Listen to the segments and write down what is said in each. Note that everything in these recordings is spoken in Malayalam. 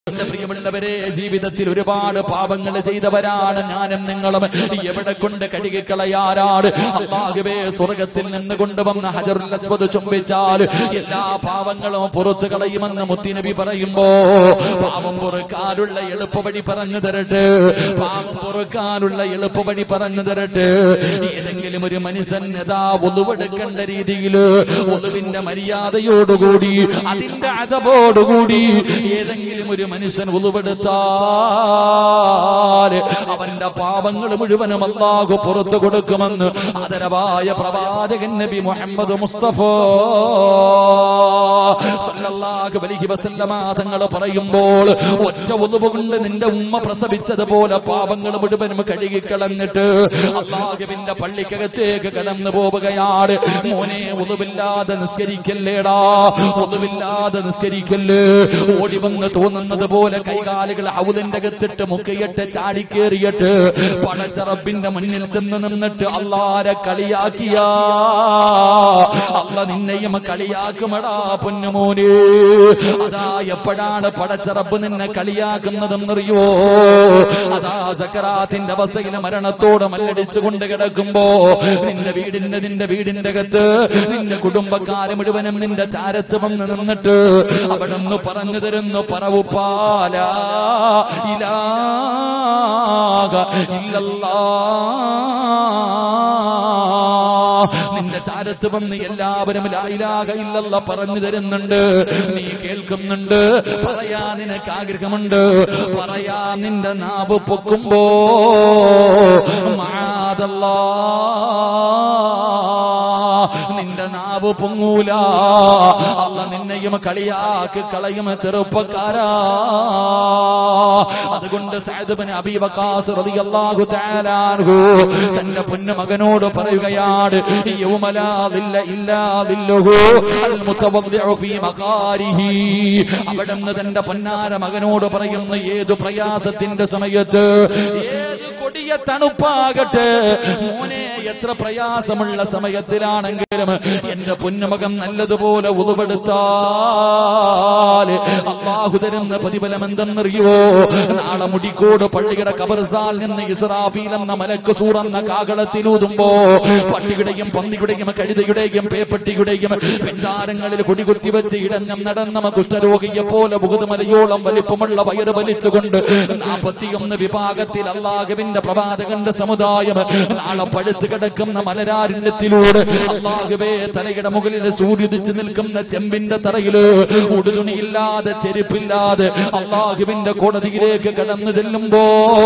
എന്റെ പ്രിയമുള്ളവരെ ജീവിതത്തിൽ ഒരുപാട് പാപങ്ങൾ ചെയ്തവരാണ് ഞാനും നിങ്ങളും എവിടെ കൊണ്ട് കഴുകിക്കളയാരാണ് അള്ളാഹുവേ സ്വർഗത്തിൽ നിന്ന് കൊണ്ടുവന്ന ഹജറുൽ അസ്വദ് ചുംബിച്ചാൽ എല്ലാ പാവങ്ങളും പുറത്തു കളയുമെന്ന് മുത്തിനബി പറയുമ്പോ പാവം പൊറുക്കാനുള്ള എളുപ്പവഴി പറഞ്ഞു തരട്ടെ പാവം പൊറുക്കാനുള്ള എളുപ്പവഴി പറഞ്ഞു തരട്ടെ ഏതെങ്കിലും ഒരു മനുഷ്യൻ യഥാ ഒതുവെടുക്കേണ്ട രീതിയിൽ ഒതുവിന്റെ മര്യാദയോടുകൂടി അതിന്റെ അതപോടുകൂടി ഏതെങ്കിലും ഒരു മനുഷ്യൻ ഉളുവെടുത്താൽ അവന്റെ പാപങ്ങൾ മുഴുവനും അള്ളാഹു പുറത്തു കൊടുക്കുമെന്ന് ആദരവായ പ്രവാചകൻ നബി മുഹമ്മദ് മുസ്തഫ സല്ലല്ലാഹു അലൈഹി വസല്ലമ തങ്ങൾ പറയുമ്പോൾ ഒറ്റ ഉളുവ് കൊണ്ട് നിന്റെ ഉമ്മ പ്രസവിച്ചതുപോലെ പാപങ്ങൾ മുഴുവനും കഴുകിക്കളഞ്ഞിട്ട് അള്ളാഹുവിന്റെ പള്ളിക്കകത്തേക്ക് കടന്നു പോവുകയാണ് മോനെ ഉളുവില്ലാതെ നിസ്കരിക്കല്ലേടാ ഉളുവില്ലാതെ നിസ്കരിക്കല്ലേ ഓടി വന്ന് തോന്നുന്നത് പോലെ കൈകാലുകൾ ഹൗലിന്റെ അകത്തിട്ട് മുക്കയിട്ട് ചാടിക്കേറിയിട്ട് പടച്ചറബിന്റെ മുന്നിൽ ചെന്ന് നിന്നിട്ട് അള്ളാരെ കളിയാക്കിയ അല്ല നിന്നെയും കളിയാക്കുമടാ പൊന്നുമോനെ അതാ എപ്പോഴാണ് പടച്ചറബ് നിന്നെ കളിയാക്കുന്നതെന്നറിയോ അതാ സക്കറാത്തിന്റെ അവസ്ഥയിൽ മരണത്തോട് മല്ലടിച്ചു കൊണ്ട് കിടക്കുമ്പോ നിന്റെ വീടിന്റെ നിന്റെ വീടിന്റെ അകത്ത് നിന്റെ കുടുംബക്കാര് മുഴുവനും നിന്റെ ചാരത്ത് വന്ന് നിന്നിട്ട് അവിടെ നിന്ന് പറഞ്ഞു തരുന്നു പറവുപ്പാല ഇലാക ഇല്ലല്ലാ നിന്റെ ചാരത്ത് വന്ന് എല്ലാവരും ലായിലാക ഇല്ലല്ല പറഞ്ഞു തരുന്നുണ്ട് നീ കേൾക്കുന്നുണ്ട് പറയാ നിനക്ക് ആഗ്രഹമുണ്ട് പറയാ നിന്റെ നാവ് പൊക്കുമ്പോ മാതല്ലാ നിന്റെ നാവ് പൊങ്ങൂല അല്ല നിന്നെയും കളിയാക്കി കളയും ചെറുപ്പക്കാരാ അതുകൊണ്ട് സഅദ്ബിന് അബീ വഖാസ് റളിയല്ലാഹു തആല അൻഹു തന്റെ പൊന്നു മകനോട് പറയുകയാണ് യൗമലാ ദില്ല ഇല്ലാ ദില്ലുഹു അൽ മുതവദ്ദിഉ ഫീ മഖാരിഹി അവിടുന്ന് തന്റെ പൊന്നാര മകനോട് പറയുന്ന ഏതു പ്രയാസത്തിന്റെ സമയത്ത് ഏത് കൊടിയ തണുപ്പാകട്ടെ മോനെ എത്ര പ്രയാസമുള്ള സമയത്തിലാണെങ്കിലും എന്റെ പൊന്നുമകൻ നല്ലതുപോലെ ഉതുപെടുത്താൽ അള്ളാഹു തരുന്ന പ്രതിഫലം എന്തെന്നറിയോ നാളെ മുടിക്കോട് പള്ളിയുടെ കബർസാൽ നിന്ന് ഇസ്രാഫീൽ എന്ന മലക്ക് സൂറന്ന കാകളത്തിലൂതുമ്പോ പട്ടിയുടെയും പന്നിയുടെയും കഴുതയുടെയും പേപ്പട്ടിയുടെയും പെണ്ടാരങ്ങളിൽ കൊടികുത്തി വെച്ച് ഇടഞ്ഞം നടന്ന കുഷ്ഠരോഗിയെ പോലെ മുഖതുമലയോളം വലിപ്പമുള്ള വയറ് വലിച്ചുകൊണ്ട് നാൽപ്പത്തിയൊന്ന് വിഭാഗത്തിൽ അള്ളാഹുവിന്റെ പ്രവാചകന്റെ സമുദായം നാളെ പഴുത്ത് കിടക്കുന്ന മലരാരണ്യത്തിലൂടെ അള്ളാഹുവേ തലയുടെ മുകളിൽ സൂര്യുദിച്ച് നിൽക്കുന്ന ചെമ്പിന്റെ തറയില് ഉടുതുണിയില്ലാതെ ചെരുപ്പില്ലാതെ അള്ളാഹുവിന്റെ കോടതിയിലേക്ക് കടന്നു ചെല്ലുമ്പോ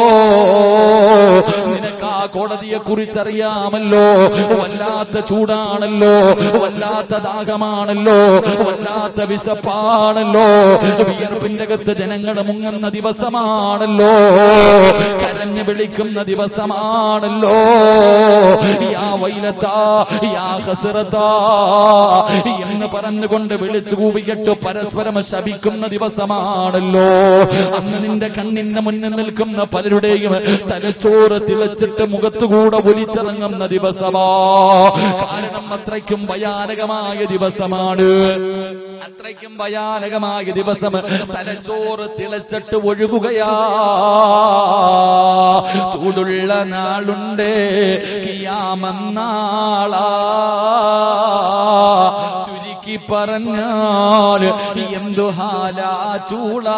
നിനക്ക് ആ കോടതിയെ കുറിച്ചറിയാമല്ലോ വല്ലാത്ത ചൂടാണല്ലോ വല്ലാത്ത ദാഹമാണല്ലോ വല്ലാത്ത വിശപ്പാണല്ലോ വിയർപ്പിന്റെ അകത്ത് ജനങ്ങൾ മുങ്ങുന്ന ദിവസമാണല്ലോ കരഞ്ഞു വിളിക്കുന്ന ദിവസമാണല്ലോ യാ വൈലത്താ യാ ഹസ്രത്താ എന്ന് പറഞ്ഞുകൊണ്ട് വിളിച്ചു കൂവിയിട്ട് പരസ്പരം ശപിക്കുന്ന ദിവസമാണല്ലോ അന്ന് നിന്റെ കണ്ണിന്റെ മുന്നിൽ നിൽക്കുന്ന പലരുടെയും തലച്ചോറ് തിളച്ചിട്ട് മുഖത്തുകൂടെ ഒലിച്ചിറങ്ങുന്ന ദിവസമാ കാരണം അത്രയ്ക്കും ഭയാനകമായ ദിവസമാണ് അത്രയ്ക്കും ഭയാനകമായ ദിവസം തലച്ചോറ് തിളച്ചിട്ട് ഒഴുകുകയാ ചൂടുള്ള നാളുണ്ട് കിയാമന്നാളാ ചുരുക്കി പറഞ്ഞാൽ എന്തു ഹാലാ ചൂടാ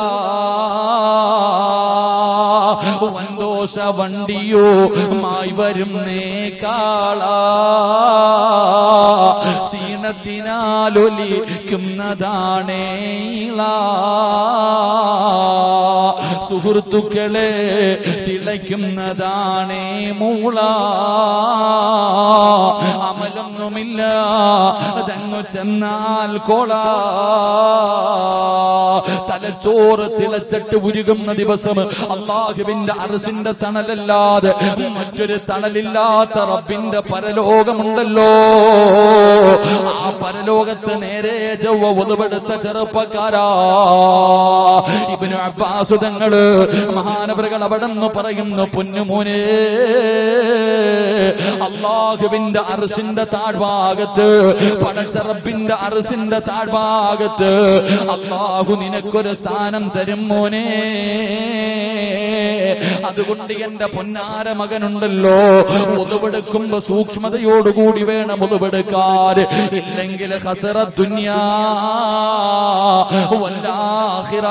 വന്തോഷ വണ്ടിയോ മായി വരും നേക്കാളാ ക്ഷീണത്തിനാലൊലിക്കുന്നതാണേ സുഹൃത്തുക്കളെ തിളയ്ക്കുന്നതാണേ മൂള അമലൊന്നുമില്ല അതങ്ങു ചെന്നാൽ കോള തലച്ചോറ് തിളച്ചിട്ട് ഉരുകുന്ന ദിവസം അള്ളാഹുവിന്റെ അറസിന്റെ തണലല്ലാതെ മറ്റൊരു തണലില്ലാത്ത റബ്ബിന്റെ പരലോകമുണ്ടല്ലോ ആ പരലോകത്ത് നേരെ ചൊവ്വ ഒതുപെടുത്ത ചെറുപ്പക്കാരാ ഇബിന് അബ്ബാസ് തങ്ങള് പറഞ്ഞത് മഹാനവറുകൾ അവിടെ നിന്ന് പറയുന്നു പൊന്നുമോനെ അള്ളാഹുവിന്റെ അറസിന്റെ താഴ്ഭാഗത്ത് പടച്ചറബിന്റെ അറസിന്റെ താഴ്ഭാഗത്ത് അള്ളാഹു നിനക്കൊരു സ്ഥാനം തരും മോനെ അതുകൊണ്ട് എന്റെ പൊന്നാര മകനുണ്ടല്ലോ ഒതുവെടുക്കുമ്പോ സൂക്ഷ്മതയോടുകൂടി വേണം ഒതുവെടുക്കാൻ ഇല്ലെങ്കിൽ ഹസറ ദുന്യാ വല്ലാഹിറ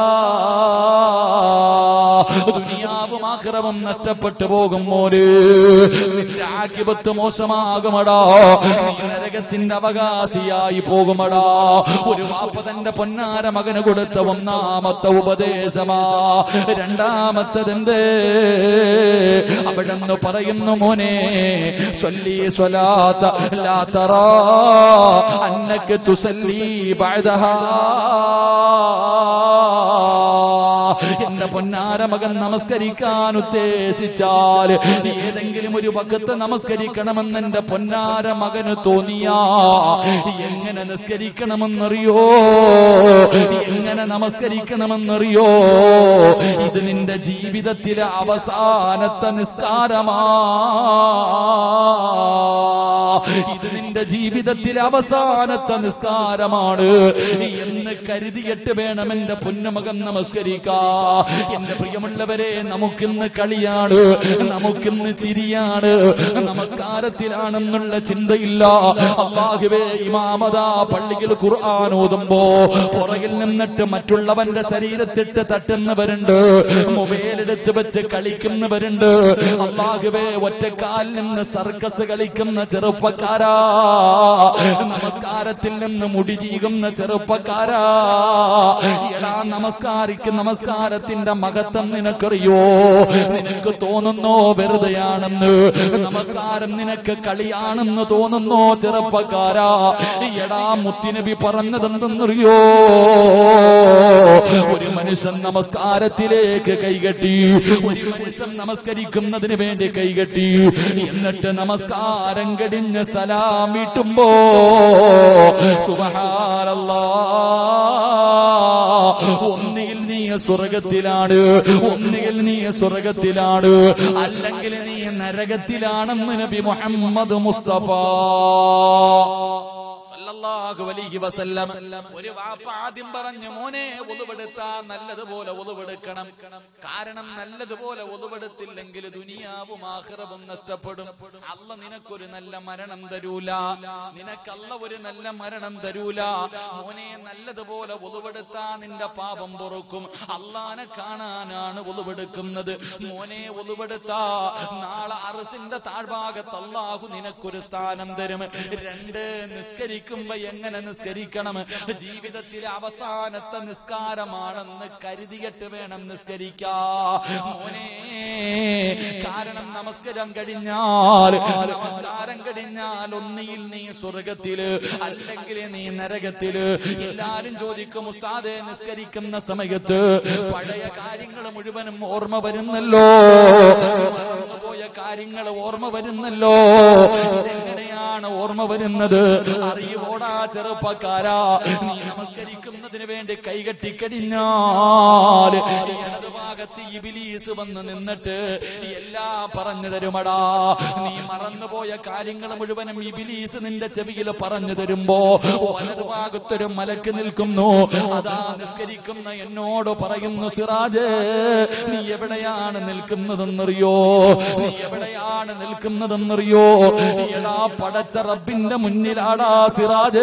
ദുനിയാവും ആഖിറവും നഷ്ടപ്പെട്ടു പോകും മോര് നിന്റെ ആക്കിപത്ത് മോശമാകുമടാ നീ നരകത്തിന്റെ അവകാശിയായി പോകുമടാ ഒരു വാപ്പ തന്റെ പൊന്നാര മകന് കൊടുത്ത ഒന്നാമത്തെ ഉപദേശമാ രണ്ടാമത്തതെന്തേ അവിടെ നിന്ന് പറയുന്നു മോനെ സ്വല്ലി സ്വലാത്ത ലാ തറാ അന്നക്ക് തുസല്ലി ബഅദഹാ എന്റെ പൊന്നാര മകൻ നമസ്കരിക്കാൻ ഉദ്ദേശിച്ചാൽ ഏതെങ്കിലും ഒരു വകത്ത് നമസ്കരിക്കണമെന്ന് എന്റെ പൊന്നാര മകന് തോന്നിയാ എങ്ങനെ നിസ്കരിക്കണമെന്നറിയോ എങ്ങനെ നമസ്കരിക്കണമെന്നറിയോ ഇത് നിന്റെ ജീവിതത്തിലെ അവസാനത്തെ നിസ്കാരമാ ഇത് നിന്റെ ജീവിതത്തിലെ അവസാനത്തെ നിസ്കാരമാണ് എന്ന് കരുതിയിട്ട് വേണം എന്റെ പൊന്നുമകൻ നമസ്കരിക്കാ എന്റെ പ്രിയമുള്ളവരെ നമുക്കിന്ന് കളിയാണ് നമുക്കിന്ന് ചിരിയാണ് നമസ്കാരത്തിലാണെന്നുള്ള ചിന്തയില്ല അള്ളാഹുവേ ഇമാമത പള്ളിയിൽ ഖുർആൻ ഓതുമ്പോ പുറകിൽ നിന്നിട്ട് മറ്റുള്ളവന്റെ ശരീരത്തിട്ട് തട്ടുന്നവരുണ്ട് മൊബൈൽ എടുത്ത് വെച്ച് കളിക്കുന്നവരുണ്ട് അള്ളാഹുവേ ഒറ്റക്കാലിൽ നിന്ന് സർക്കസ് കളിക്കുന്ന ചെറുപ്പക്കാരാ നമസ്കാരത്തിൽ നിന്ന് മുടി ചീകുന്ന ചെറുപ്പക്കാരാ എടാ നമസ്കാരിക്ക് നമസ്കാരത്തിന്റെ മഹത്വം നിനക്കറിയോ നിനക്ക് തോന്നുന്നോ വെറുതെയാണെന്ന് നമസ്കാരം നിനക്ക് കളിയാണെന്ന് തോന്നുന്നോ ചെറുപ്പക്കാരാ എടാ മുത്തിനബി പറഞ്ഞതെന്തെന്നറിയോ ഒരു മനുഷ്യൻ നമസ്കാരത്തിലേക്ക് കൈകെട്ടി ഒരു മനുഷ്യൻ നമസ്കരിക്കുന്നതിന് വേണ്ടി കൈകെട്ടി എന്നിട്ട് നമസ്കാരം കടിഞ്ഞ് സലാം വീട്ടുമ്പോ സുബഹാനല്ലാ ഒന്നുകിൽ നീ സ്വർഗത്തിലാണ് ഒന്നുകിൽ നീ സ്വർഗത്തിലാണ് അല്ലെങ്കിൽ നീ നരകത്തിലാണെന്ന് നബി മുഹമ്മദ് മുസ്തഫ സല്ലല്ലാഹു അലൈഹി വസല്ലം ഒരു വാപ്പ ആദ്യം പറഞ്ഞു മോനെ ഒതുവെടുത്താ നല്ലതുപോലെ ഒതുവെടുക്കണം കാരണം നല്ലതുപോലെ ഒതുവെടുത്തില്ലെങ്കിൽ ദുനിയാവും ആഖിറവും നഷ്ടപ്പെടും അല്ല നിനക്കൊരു നല്ല മരണം തരൂല നിനക്കല്ല ഒരു നല്ല മരണം തരൂല മോനെ നല്ലതുപോലെ ഒതുവെടുത്താ നിന്റെ പാപം പൊറുക്കും അള്ളാനെ കാണാനാണ് ഒതുവെടുക്കുന്നത് മോനെ ഒതുവെടുത്താ നാളെ അറസിന്റെ താഴ്ഭാഗത്ത് അള്ളാഹു നിനക്കൊരു സ്ഥാനം തരും രണ്ട് നിസ്കരിക്കുമ്പോ എങ്ങനെ നിസ്കരിക്കണം ജീവിതത്തിലെ അവസാനത്തെ നിസ്കാരമാണെന്ന് കരുതിയിട്ട് വേണം നിസ്കരിക്കാ മോനെ കാരണം നമസ്കാരം കഴിഞ്ഞാൽ നമസ്കാരം കഴിഞ്ഞാൽ ഒന്നിയിൽ നീ സ്വർഗത്തില് അല്ലെങ്കിൽ നീ നരകത്തില് എല്ലാരും ചോദിക്കും ഉസ്താദെ നിസ്കരിക്കുന്ന സമയത്ത് പഴയ കാര്യങ്ങൾ മുഴുവനും ഓർമ്മ വരുന്നല്ലോ മറന്നുപോയ കാര്യങ്ങൾ ഓർമ്മ വരുന്നല്ലോ ഇതെങ്ങനെയാണ് ഓർമ്മ വരുന്നത് അറിയുവോടാ ചെറുപ്പക്കാരാ നീ നമസ്കരിക്കുന്നതിന് വേണ്ടി കൈകെട്ടിക്കടിഞ്ഞാൽ ഇടതുഭാഗത്ത് ഇബിലീസ് വന്ന് നിന്നിട്ട് എല്ലാം പറഞ്ഞു തരുമടാ നീ മറന്നുപോയ കാര്യങ്ങൾ മുഴുവനും ഇബിലീസ് നിന്റെ ചെവിയിൽ പറഞ്ഞു തരുമ്പോ വലതുഭാഗത്തൊരു മലക്ക് നിൽക്കുന്നു അതാ നിസ്കരിക്കുന്ന എന്നോട് പറയുന്നു സിറാജ് നീ എവിടെയാണ് നിൽക്കുന്നതെന്നറിയോ നീ എവിടെയാണ് നിൽക്കുന്നതെന്നറിയോ എടാ പടച്ച റബ്ബിന്റെ മുന്നിലാടാ സിറാജ്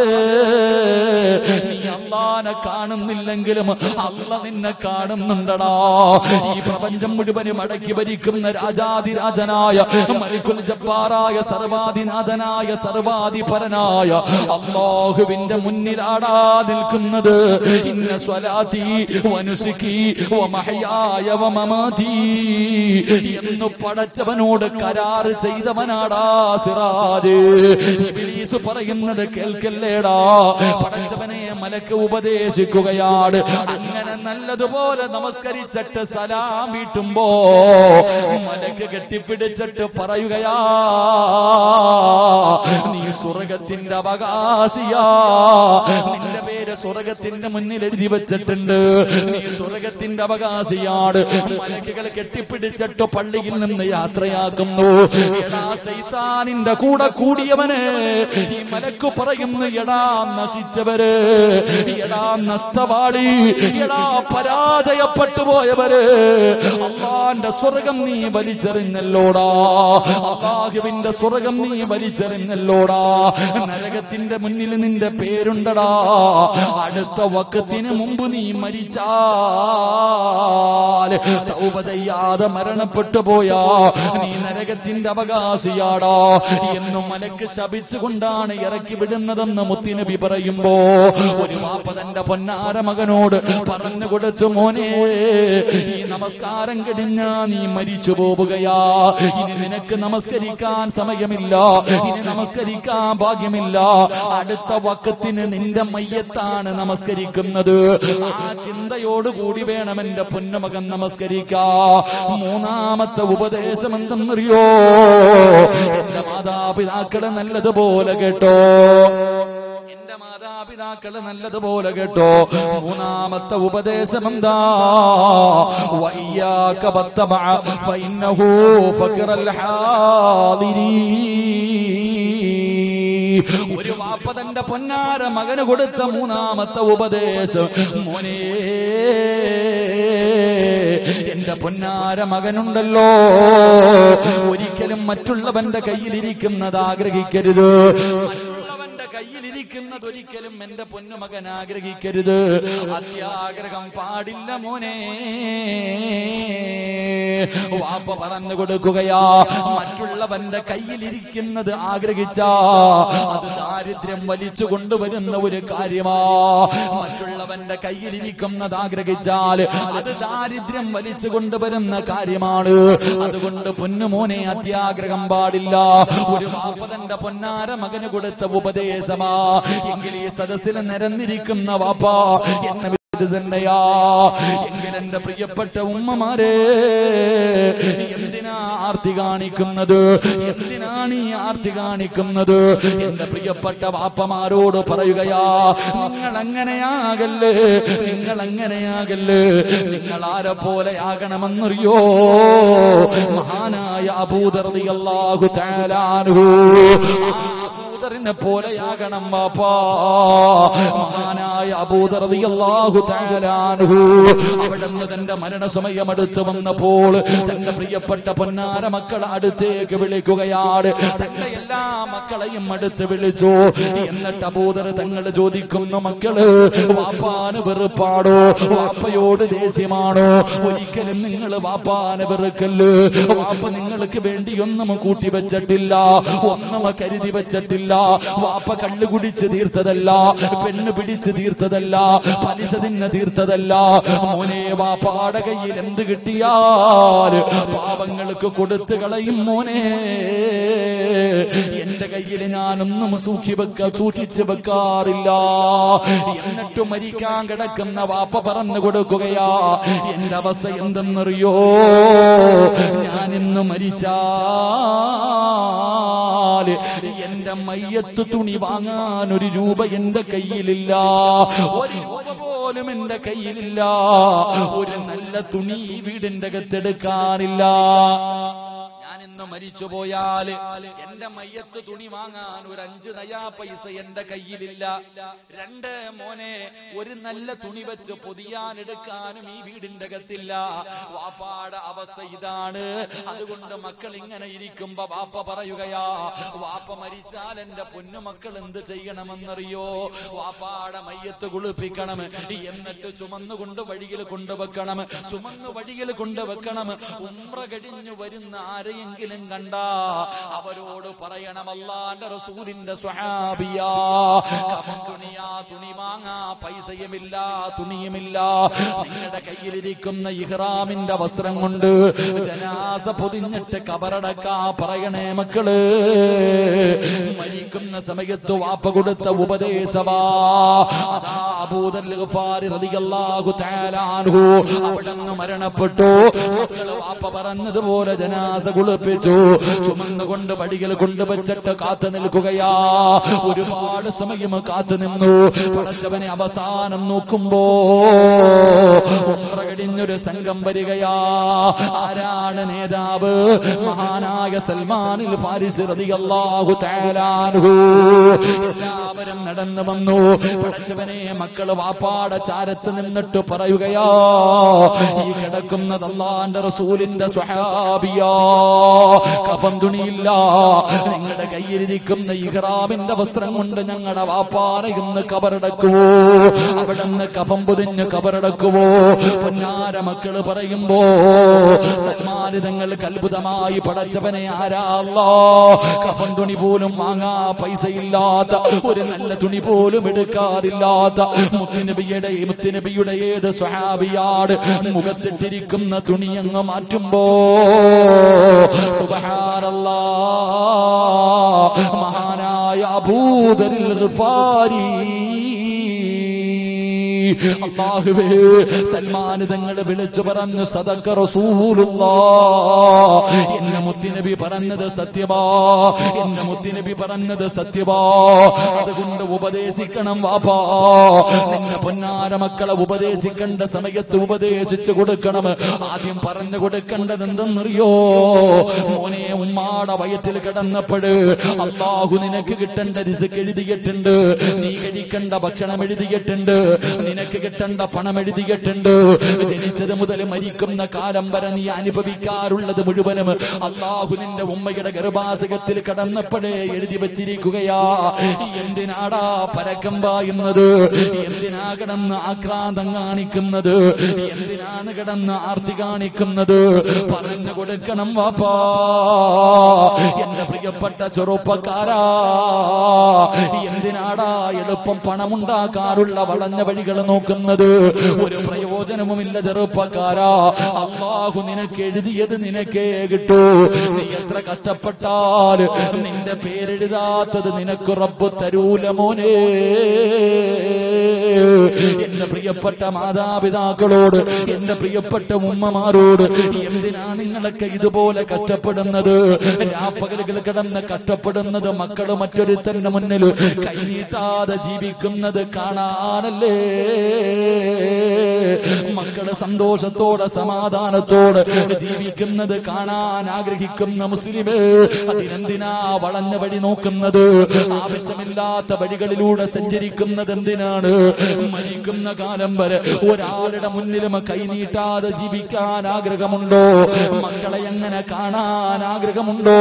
നീ അള്ളാനെ കാണുന്നില്ലെങ്കിലും അല്ല നിന്നെ കാണുന്നുണ്ടടാ ഈ പ്രപഞ്ചം മുഴുവനും അടക്കി ഭരിക്കുന്ന രാജാതിരാജനായ മലിക്കുൽ ജബ്ബാറായ സർവാധിനാഥനായ സർവാധിപരനായ അള്ളാഹുവിന്റെ മുന്നിലാടാ നിൽക്കുന്നത് ഇന്ന സ്വലാത്തി വനുസുക്കി വമഹയായ വമമാതി എന്ന് പടച്ചവനോട് കരാറ് ചെയ്തവനാടാ സിറാജ് ഇബ്ലീസ് പറയുന്നത് കേൾക്കല്ലേടാ പടച്ചവനെ മലക്ക് ഉപദേശിക്കുകയാണ് അങ്ങനെ നല്ലതുപോലെ നമസ്കരിച്ചിട്ട് സലാം വീട്ടുമ്പോ മലക്ക് കെട്ടിപ്പിടിച്ചിട്ട് പറയുകയാ നീ സ്വർഗത്തിന്റെ അവകാശിയാ നിന്റെ പേര് സ്വർഗത്തിന്റെ മുന്നിൽ എഴുതി വെച്ചിട്ടുണ്ട് നീ സ്വർഗത്തിന്റെ അവകാശിയാണ് മലക്കുകൾ കെട്ടിപ്പിടിച്ചിട്ട് പള്ളിയിൽ നിന്ന് യാത്രയാക്കുന്നു എടാ ശൈത്താനിന്റെ കൂടെ കൂടിയവന് ഈ മലക്കു പറയുന്നു എടാ നശിച്ചവര് എടാ നഷ്ടപാടി എടാ പരാജയപ്പെട്ടു പോയവര് അള്ളാന്റെ സ്വർഗം നീ വലിച്ചെറിഞ്ഞല്ലോടാ അള്ളാഹുവിന്റെ സ്വർഗം നീ വലിച്ചെറിഞ്ഞല്ലോടാ നരകത്തിന്റെ മുന്നിൽ നിന്റെ പേരുണ്ടടാ അടുത്ത വക്കത്തിന് മുമ്പ് നീ മരിച്ചാൽ തൗബ ചെയ്യാതെ മരണപ്പെട്ടു പോയാ നീ നരകത്തിന്റെ അവകാശിയാടാ എന്നും മലക്ക് ശപിച്ചുകൊണ്ടാണ് ഇറക്കി വിടുന്നതെന്ന് മുത്തിനബി പറയുമ്പോ ഒരു വാപ്പ തന്റെ പൊന്നാര മകനോട് പറഞ്ഞു കൊടുത്തു മോനെ ഈ നമസ്കാരം കഴിഞ്ഞാ നീ മരിച്ചു പോവുകയാ ഇനി നിനക്ക് നമസ്കരിക്കാൻ സമയമില്ല ഇനി നമസ്കരിക്കാൻ ഭാഗ്യമില്ല അടുത്ത വക്കത്തിന് നിന്റെ മയ്യത്താണ് നമസ്കരിക്കുന്നത് ആ ചിന്തയോടുകൂടി വേണം എന്റെ പൊന്നുമകൻ നമസ്കരിക്കാ മൂന്നാമത്തെ ഉപദേശം എന്തെന്നറിയോ എന്റെ മാതാപിതാക്കളെ നല്ലതുപോലെ കേട്ടോ എന്റെ മാതാപിതാക്കള് നല്ലതുപോലെ കേട്ടോ മൂന്നാമത്തെ ഉപദേശം എന്താ വയ്യാക വത്തബഅ ഫഇന്നഹു ഫഖറൽ ഹാദിരീ ഒരു വാപ്പ തന്റെ പൊന്നാര മകന് കൊടുത്ത മൂന്നാമത്തെ ഉപദേശം മോനെ എന്റെ പൊന്നാര മകനുണ്ടല്ലോ ഒരിക്കലും മറ്റുള്ളവന്റെ കയ്യിലിരിക്കുന്നത് ആഗ്രഹിക്കരുത് മറ്റുള്ളവന്റെ കയ്യിലിരിക്കുന്നത് ഒരിക്കലും എന്റെ പൊന്നുമകൻ ആഗ്രഹിക്കരുത് അത്യാഗ്രഹം പാടില്ല മോനെ വാപ്പ പറഞ്ഞു കൊടുക്കുകയാ മറ്റുള്ളവന്റെ കയ്യിലിരിക്കുന്നത് ആഗ്രഹിച്ച അത് ദാരിദ്ര്യം വലിച്ചു കൊണ്ടുവരുന്ന ഒരു കാര്യമാ മറ്റുള്ളവന്റെ കയ്യിലിരിക്കുന്നത് ആഗ്രഹിച്ചാൽ അത് ദാരിദ്ര്യം വലിച്ചു കൊണ്ടുവരുന്ന കാര്യമാണ് അതുകൊണ്ട് പൊന്നുമോനെ അത്യാഗ്രഹം പാടില്ല ഒരു വാപ്പ തന്റെ പൊന്നാര മകന് കൊടുത്ത ഉപദേശമാ എങ്കിൽ ഈ സദസ്സിൽ നിരന്നിരിക്കുന്ന വാപ്പ എന്നെ ഇത് തന്നെയാ എങ്കിൽ എന്റെ പ്രിയപ്പെട്ട ഉമ്മമാരെ എന്തിനാ ആർത്തി കാണിക്കുന്നത് എന്തിനാണ് ഈ ആർത്തി കാണിക്കുന്നത് എന്റെ പ്രിയപ്പെട്ട വാപ്പമാരോട് പറയുകയാ നിങ്ങൾ അങ്ങനെയാകല്ലേ നിങ്ങൾ അങ്ങനെയാകല്ലേ നിങ്ങൾ ആരെ പോലെ ആകണമെന്നറിയോ മഹാനായ അബൂദർദി അള്ളാഹു താലാനുഹു അബൂദറിനെ പോലെയാകണം വാപ്പാ മഹാനായ അബൂദർദി അള്ളാഹു താലാനുഹു അവിടുന്ന് തന്റെ മരണസമയം അടുത്ത് വന്നപ്പോൾ തന്റെ പ്രിയപ്പെട്ട പൊന്നാര മക്കളെ അടുത്തേക്ക് വിളിക്കുകയാണ് തന്റെ എല്ലാ മക്കളെയും അടുത്ത് വിളിച്ചു എന്നിട്ട് അബൂദർ തങ്ങൾ ചോദിക്കുന്നു മക്കള് വാപ്പാന് വെറുപ്പാടോ വാപ്പയോട് ദേഷ്യമാണോ ഒരിക്കലും നിങ്ങൾ വാപ്പാന് വെറുക്കല്ല് വാപ്പ നിങ്ങൾക്ക് വേണ്ടിയൊന്നും കൂട്ടി വെച്ചിട്ടില്ല ഒന്നും കരുതി വെച്ചിട്ടില്ല വാപ്പ കള്ളു കുടിച്ച് തീർത്തതല്ല പെണ്ണ് പിടിച്ച് തീർത്തതല്ല പലിശ തിന്ന് തീർത്തതല്ല മോനെ വാപ്പാടെ കയ്യിൽ എന്ത് കിട്ടിയാൽ പാവങ്ങൾക്ക് കൊടുത്തു കളയും മോനെ എന്റെ കയ്യിൽ ഞാനൊന്നും സൂക്ഷി വെക്ക സൂക്ഷിച്ചു വെക്കാറില്ല എന്നിട്ട് മരിക്കാൻ കിടക്കുന്ന വാപ്പ പറഞ്ഞു കൊടുക്കുകയാ എന്റെ അവസ്ഥ എന്തെന്നറിയോ ഞാൻ ഇന്ന് മരിച്ചാൽ എന്റെ മയ്യത്ത് തുണി വാങ്ങാൻ ഒരു രൂപ എന്റെ കയ്യിലില്ല ഒരു രൂപ പോലും എന്റെ കയ്യിലില്ല ഒരു നല്ല തുണി ഈ വീടിന്റെ അകത്തെടുക്കാറില്ല ഞാൻ ഇന്ന് മരിച്ചു പോയാൽ എന്റെ മയ്യത്ത് തുണി വാങ്ങാൻ ഒരു അഞ്ച് നയാ പൈസ എന്റെ കയ്യിലില്ല രണ്ട് മോനെ ഒരു നല്ല തുണി വെച്ച് പൊതിയാൻ എടുക്കാനും ഈ വീടിന്റെ അകത്തില്ല വാപ്പാടെ അവസ്ഥ ഇതാണ് അതുകൊണ്ട് മക്കൾ ഇങ്ങനെ ഇരിക്കുമ്പോ വാപ്പ പറയുകയാ വാപ്പ മരിച്ചാൽ എന്റെ പൊന്നുമക്കൾ എന്ത് ചെയ്യണമെന്നറിയോ വാപ്പാടെ മയ്യത്ത് കുളിപ്പിക്കണം എന്നിട്ട് ചുമന്നുകൊണ്ട് വഴിയിൽ കൊണ്ടുവെക്കണം ചുമന്ന് വഴിയിൽ കൊണ്ടുവെക്കണം ഉമ്ര കഴിഞ്ഞു വരുന്ന ആരെയെങ്കിലും കണ്ട അവരോട് പറയണം അല്ലാന്റെ റസൂലിന്റെ സ്വഹാബിയാ കഫൻ തുണിയാ തുണി വാങ്ങാ പൈസയുമില്ല തുണിയുമില്ല നിങ്ങളുടെ കയ്യിലിരിക്കുന്ന ഇഹ്റാമിന്റെ വസ്ത്രം കൊണ്ട് ജനാസ പൊതിഞ്ഞിട്ട് കബറടക്കാ പറയണേ മക്കള് മരിക്കുന്ന സമയത്ത് വാപ്പ കൊടുത്ത ഉപദേശമാ അതാ അബൂദർ ഗഫാരി റളിയല്ലാഹു തആല അൻഹു അവിടുന്ന് മരണപ്പെട്ടു മക്കള് വാപ്പ പറഞ്ഞതുപോലെ ജനാസ കുളിപ്പിച്ചു പിടിച്ചു ചുമന്നുകൊണ്ട് വടികൾ കൊണ്ടുവച്ചിട്ട് കാത്തു നിൽക്കുകയാ ഒരുപാട് സമയം കാത്തു നിന്നു പടച്ചവനെ അവസാനം നോക്കുമ്പോ ഉംറ കഴിഞ്ഞൊരു സംഘം വരികയാ ആരാണ് നേതാവ് മഹാനായ സൽമാനിൽ ഫാരിസ് റളിയല്ലാഹു തആല അൻഹു എല്ലാവരും നടന്നു വന്നു പടച്ചവനെ മക്കള് വാപ്പാട ചാരത്ത് നിന്നിട്ട് പറയുകയാ ഈ കിടക്കുന്നത് അള്ളാന്റെ റസൂലിന്റെ സ്വഹാബിയാ കഫം തുണിയില്ല നിങ്ങളുടെ കയ്യിലിരിക്കുന്ന ഇഹ്റാമിന്റെ വസ്ത്രം കൊണ്ട് ഞങ്ങളുടെ വാപ്പാനെ ഇന്ന് കബറടക്കുവോ അവിടെ നിന്ന് കഫം പൊതിഞ്ഞ് കബറടക്കുവോ പൊന്നാര മക്കള് പറയുമ്പോ സന്മാനിതങ്ങൾക്ക് അത്ഭുതമായി പടച്ചവനെ ആരാളോ കഫം തുണി പോലും വാങ്ങാ പൈസയില്ലാത്ത ഒരു നല്ല തുണി പോലും എടുക്കാറില്ലാത്ത മുത്തുനബിയുടെ മുത്തുനബിയുടെ ഏത് സ്വഹാബിയാട് മുഖത്തിട്ടിരിക്കുന്ന തുണി അങ്ങ് മാറ്റുമ്പോ സുബഹാനല്ലാ മഹാനായ അബൂദരിൽ ഗിഫാരി അള്ളാഹുവേ സൽമാൻ തങ്ങൾ വിളിച്ചു പറഞ്ഞു സദക്ക റസൂലുള്ളാ എന്റെ മുത്തിനബി പറഞ്ഞത് സത്യമാ എന്റെ മുത്തിനബി പറഞ്ഞത് സത്യമാ അതുകൊണ്ട് ഉപദേശിക്കണം വാപ്പാ നിന്റെ പൊന്നാര മക്കളെ ഉപദേശിക്കേണ്ട സമയത്ത് ഉപദേശിച്ചു കൊടുക്കണം ആദ്യം പറഞ്ഞു കൊടുക്കേണ്ടത് എന്തെന്നറിയോ മോനെ ഉമ്മാടെ വയറ്റിൽ കിടന്നപ്പോഴ് അള്ളാഹു നിനക്ക് കിട്ടേണ്ട രിസുക്ക് എഴുതിയിട്ടുണ്ട് നീ കഴിക്കേണ്ട ഭക്ഷണം എഴുതിയിട്ടുണ്ട് നിനക്ക് കിട്ടേണ്ട പണം എഴുതിയിട്ടുണ്ട് ജനിച്ചത് മുതൽ മരിക്കുന്ന കാലം വരെ നീ അനുഭവിക്കാറുള്ളത് മുഴുവനും അള്ളാഹു നിന്റെ ഉമ്മയുടെ ഗർഭാശയത്തിൽ കടന്നപ്പോഴേ എഴുതി വച്ചിരിക്കുകയാ എന്തിനാടാ പരക്കം പായുന്നത് എന്തിനാ കിടന്ന് ആക്രാന്തം കാണിക്കുന്നത് എന്തിനാണ് കിടന്ന് ആർത്തി കാണിക്കുന്നത് പറഞ്ഞു കൊടുക്കണം വാപ്പാ എന്റെ പ്രിയപ്പെട്ട ചെറുപ്പക്കാരാ എന്തിനാടാ എളുപ്പം പണമുണ്ടാക്കാറുള്ള വളഞ്ഞ വഴികൾ നോക്കുന്നത് ഒരു പ്രയോജനവുമില്ല ചെറുപ്പക്കാരാ അള്ളാഹു നിനക്ക് എഴുതിയത് നിനക്കേ കിട്ടൂ നീ എത്ര കഷ്ടപ്പെട്ടാൽ നിന്റെ പേരെഴുതാത്തത് നിനക്ക് റബ്ബ് തരൂല മോനെ എന്റെ പ്രിയപ്പെട്ട മാതാപിതാക്കളോട് എന്റെ പ്രിയപ്പെട്ട ഉമ്മമാരോട് എന്തിനാ നിങ്ങളൊക്കെ ഇതുപോലെ കഷ്ടപ്പെടുന്നത് രാപ്പകലുകൾ കിടന്ന് കഷ്ടപ്പെടുന്നത് മക്കള് മറ്റൊരുത്തന്റെ മുന്നിൽ കൈനീട്ടാതെ ജീവിക്കുന്നത് കാണാനല്ലേ മക്കള് സന്തോഷത്തോടെ സമാധാനത്തോടെ ജീവിക്കുന്നത് കാണാൻ ആഗ്രഹിക്കുന്ന മുസ്ലിമേ അതിനെന്തിനാ വളഞ്ഞ വഴി നോക്കുന്നത് ആവശ്യമില്ലാത്ത വഴികളിലൂടെ സഞ്ചരിക്കുന്നത് എന്തിനാണ് മരിക്കുന്ന കാലം വരെ ഒരാളുടെ മുന്നിലും കൈനീട്ടാതെ ജീവിക്കാൻ ആഗ്രഹമുണ്ടോ മക്കളെ എങ്ങനെ കാണാൻ ആഗ്രഹമുണ്ടോ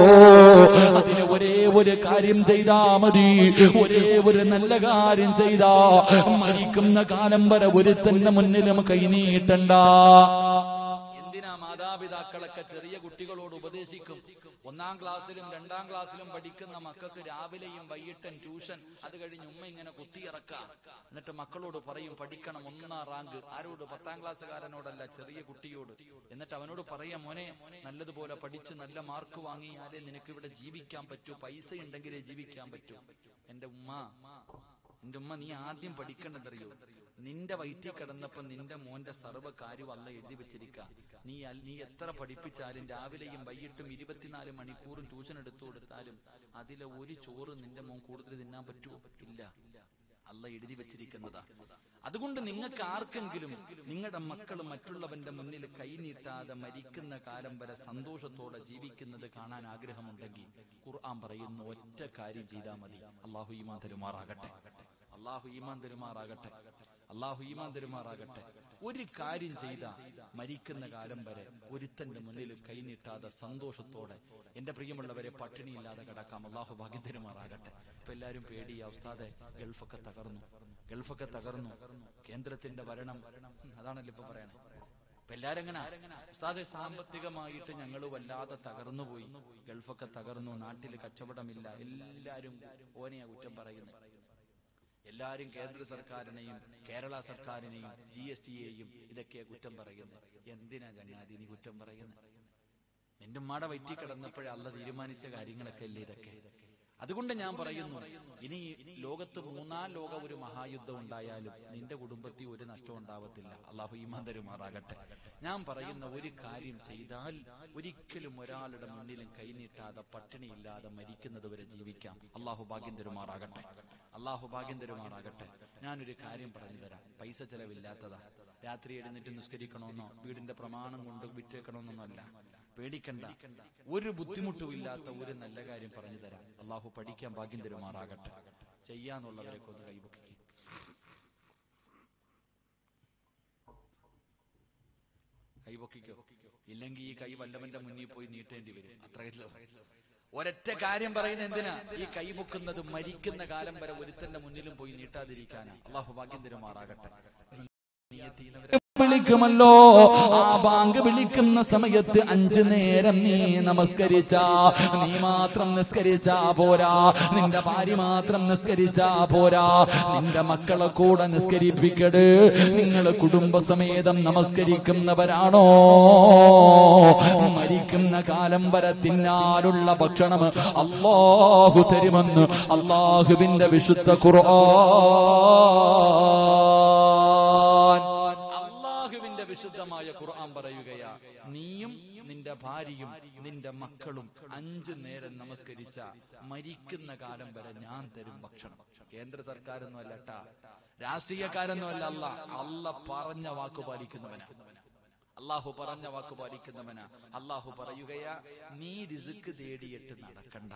അതിന് ഒരേ ഒരു കാര്യം ചെയ്താ മതി ഒരേ ഒരു നല്ല കാര്യം ചെയ്താ മരിക്കുന്ന കാലം വരെ ഒരുത്തന്റെ മുന്നിലും കൈനീട്ടണ്ട എന്തിനാ മാതാപിതാക്കളൊക്കെ ചെറിയ കുട്ടികളോട് ഉപദേശിക്കും ഒന്നാം ക്ലാസ്സിലും രണ്ടാം ക്ലാസ്സിലും പഠിക്കുന്ന മക്കൾക്ക് രാവിലെയും വൈകിട്ടും ട്യൂഷൻ അത് കഴിഞ്ഞ് ഉമ്മ ഇങ്ങനെ കുത്തിയിറക്കാം എന്നിട്ട് മക്കളോട് പറയും പഠിക്കണം ഒന്നാം റാങ്ക് ആരോട് പത്താം ക്ലാസ്സുകാരനോടല്ല ചെറിയ കുട്ടിയോട് എന്നിട്ട് അവനോട് പറയാം മോനെ നല്ലതുപോലെ പഠിച്ച് നല്ല മാർക്ക് വാങ്ങിയാലേ നിനക്ക് ഇവിടെ ജീവിക്കാൻ പറ്റൂ പൈസ ഉണ്ടെങ്കിലേ ജീവിക്കാൻ പറ്റൂ എന്റെ ഉമ്മ എന്റെ ഉമ്മ നീ ആദ്യം പഠിക്കേണ്ടതറിയോ നിന്റെ വയറ്റിൽ കിടന്നപ്പോ നിന്റെ മോന്റെ സർവ്വ കാര്യം അല്ല എഴുതി വെച്ചിരിക്ക നീ അൽ- നീ എത്ര പഠിപ്പിച്ചാലും രാവിലെയും വൈകിട്ടും ഇരുപത്തിനാല് മണിക്കൂറും ട്യൂഷൻ എടുത്തു കൊടുത്താലും അതിലെ ഒരു ചോറ് നിന്റെ മോൻ കൂടുതൽ തിന്നാൻ പറ്റുമോ ഇല്ല അല്ല എഴുതി വെച്ചിരിക്കുന്നതാ അതുകൊണ്ട് നിങ്ങൾക്ക് ആർക്കെങ്കിലും നിങ്ങളുടെ മക്കൾ മറ്റുള്ളവന്റെ മുന്നിൽ കൈനീട്ടാതെ മരിക്കുന്ന കാലം വരെ സന്തോഷത്തോടെ ജീവിക്കുന്നത് കാണാൻ ആഗ്രഹമുണ്ടെങ്കിൽ ഖുർആൻ പറയുന്ന ഒറ്റ കാര്യം ചെയ്താൽ മതി അള്ളാഹു ഈമാൻ തരുമാറാകട്ടെ അള്ളാഹു ഈമാൻ തരുമാറാകട്ടെ അള്ളാഹു ഈമാൻ തരുമാറാകട്ടെ ഒരു കാര്യം ചെയ്ത മരിക്കുന്ന കാലം വരെ ഒരുത്തന്റെ മുന്നിൽ കൈനീട്ടാതെ സന്തോഷത്തോടെ എന്റെ പ്രിയമുള്ളവരെ പട്ടിണിയില്ലാതെ കിടക്കാം അള്ളാഹു ഭാഗ്യം തരുമാറാകട്ടെ ഇപ്പൊ എല്ലാരും പേടി ഉസ്താദെ ഗൾഫൊക്കെ തകർന്നു ഗൾഫൊക്കെ തകർന്നു കേന്ദ്രത്തിന്റെ ഭരണം ഉം, അതാണല്ലോ ഇപ്പൊ പറയണേ ഇപ്പൊ എല്ലാരും എങ്ങനെ ഉസ്താദെ സാമ്പത്തികമായിട്ട് ഞങ്ങൾ വല്ലാതെ തകർന്നു പോയി ഗൾഫൊക്കെ തകർന്നു നാട്ടിൽ കച്ചവടമില്ല എല്ലാരും ഓനെയാ കുറ്റം പറയുന്നത് എല്ലാരും കേന്ദ്ര സർക്കാരിനെയും കേരള സർക്കാരിനെയും ജി എസ് ടിയെയും ഇതൊക്കെയാ കുറ്റം പറയുന്നത് എന്തിനാ ചങ്ങാതി നീ കുറ്റം പറയുന്നത് നിന്റെ ഉമ്മാടെ വയറ്റി കിടന്നപ്പോഴേ അല്ല തീരുമാനിച്ച കാര്യങ്ങളൊക്കെ അല്ലേ ഇതൊക്കെ അതുകൊണ്ട് ഞാൻ പറയുന്നു ഇനി ലോകത്ത് മൂന്നാം ലോക ഒരു മഹായുദ്ധം ഉണ്ടായാലും നിന്റെ കുടുംബത്തിൽ ഒരു നഷ്ടം ഉണ്ടാവത്തില്ല അള്ളാഹു ഈമാൻ തരുമാറാകട്ടെ ഞാൻ പറയുന്ന ഒരു കാര്യം ചെയ്താൽ ഒരിക്കലും ഒരാളുടെ മുന്നിലും കൈനീട്ടാതെ പട്ടിണിയില്ലാതെ മരിക്കുന്നത് വരെ ജീവിക്കാം അള്ളാഹു ഭാഗ്യം തരുമാറാകട്ടെ അള്ളാഹു ഭാഗ്യം തരുമാറാകട്ടെ ഞാനൊരു കാര്യം പറഞ്ഞു തരാം പൈസ ചെലവില്ലാത്തതാ രാത്രി എഴുന്നേറ്റ് നിസ്കരിക്കണമെന്നോ വീടിന്റെ പ്രമാണം കൊണ്ട് വിറ്റേക്കണമെന്നൊന്നല്ല പേടിക്കണ്ട ഒരു ബുദ്ധിമുട്ടുമില്ലാത്ത ഒരു നല്ല കാര്യം പറഞ്ഞു തരാം അള്ളാഹു പഠിക്കാൻ ഭാഗ്യം തരുമാറാകട്ടെ ചെയ്യാന്നുള്ളവരൊക്കെ ഒന്ന് കൈപൊക്കി കൈപൊക്കിക്കോ ഇല്ലെങ്കിൽ ഈ കൈ വല്ലവന്റെ മുന്നിൽ പോയി നീട്ടേണ്ടി വരും അത്രയല്ലോ ഒരൊറ്റ കാര്യം പറയുന്നത് എന്തിനാ ഈ കൈ പൊക്കുന്നത് മരിക്കുന്ന കാലം വരെ ഒരുത്തന്റെ മുന്നിലും പോയി നീട്ടാതിരിക്കാനാ അള്ളാഹു ഭാഗ്യം തരുമാറാകട്ടെ നീയത്തീനവരെ വിളിക്കുമല്ലോ ആ ബാങ്ക് വിളിക്കുന്ന സമയത്ത് അഞ്ചു നേരം നീ നമസ്കരിച്ച നീ മാത്രം നിസ്കരിച്ചാ പോരാ നിന്റെ ഭാര്യ മാത്രം നിസ്കരിച്ചാ പോരാ നിന്റെ മക്കളെ കൂടെ നിസ്കരിപ്പിക്കട് നിങ്ങൾ കുടുംബസമേതം നമസ്കരിക്കുന്നവരാണോ മരിക്കുന്ന കാലം വരെ തിന്നാനുള്ള ഭക്ഷണം അള്ളാഹു തരുമെന്ന് അള്ളാഹുവിന്റെ വിശുദ്ധ ഖുർആൻ അള്ളാഹുവിന്റെ വിശുദ്ധമായ ഖുർആൻ പറയുകയാ നീയും നിന്റെ ഭാര്യയും നിന്റെ മക്കളും അഞ്ചു നേരം നമസ്കരിച്ച മരിക്കുന്ന കാലം വരെ ഞാൻ തരും ഭക്ഷണം കേന്ദ്ര സർക്കാരൊന്നും അല്ലട്ടാ രാഷ്ട്രീയക്കാരൊന്നും അല്ല അല്ല അല്ല പറഞ്ഞ വാക്ക് പാലിക്കുന്നവനാ അള്ളാഹു പറഞ്ഞ വാക്ക് പാലിക്കുന്നവനാ അള്ളാഹു പറയുകയാ നീ രിസുക്ക് തേടിയിട്ട് നടക്കണ്ട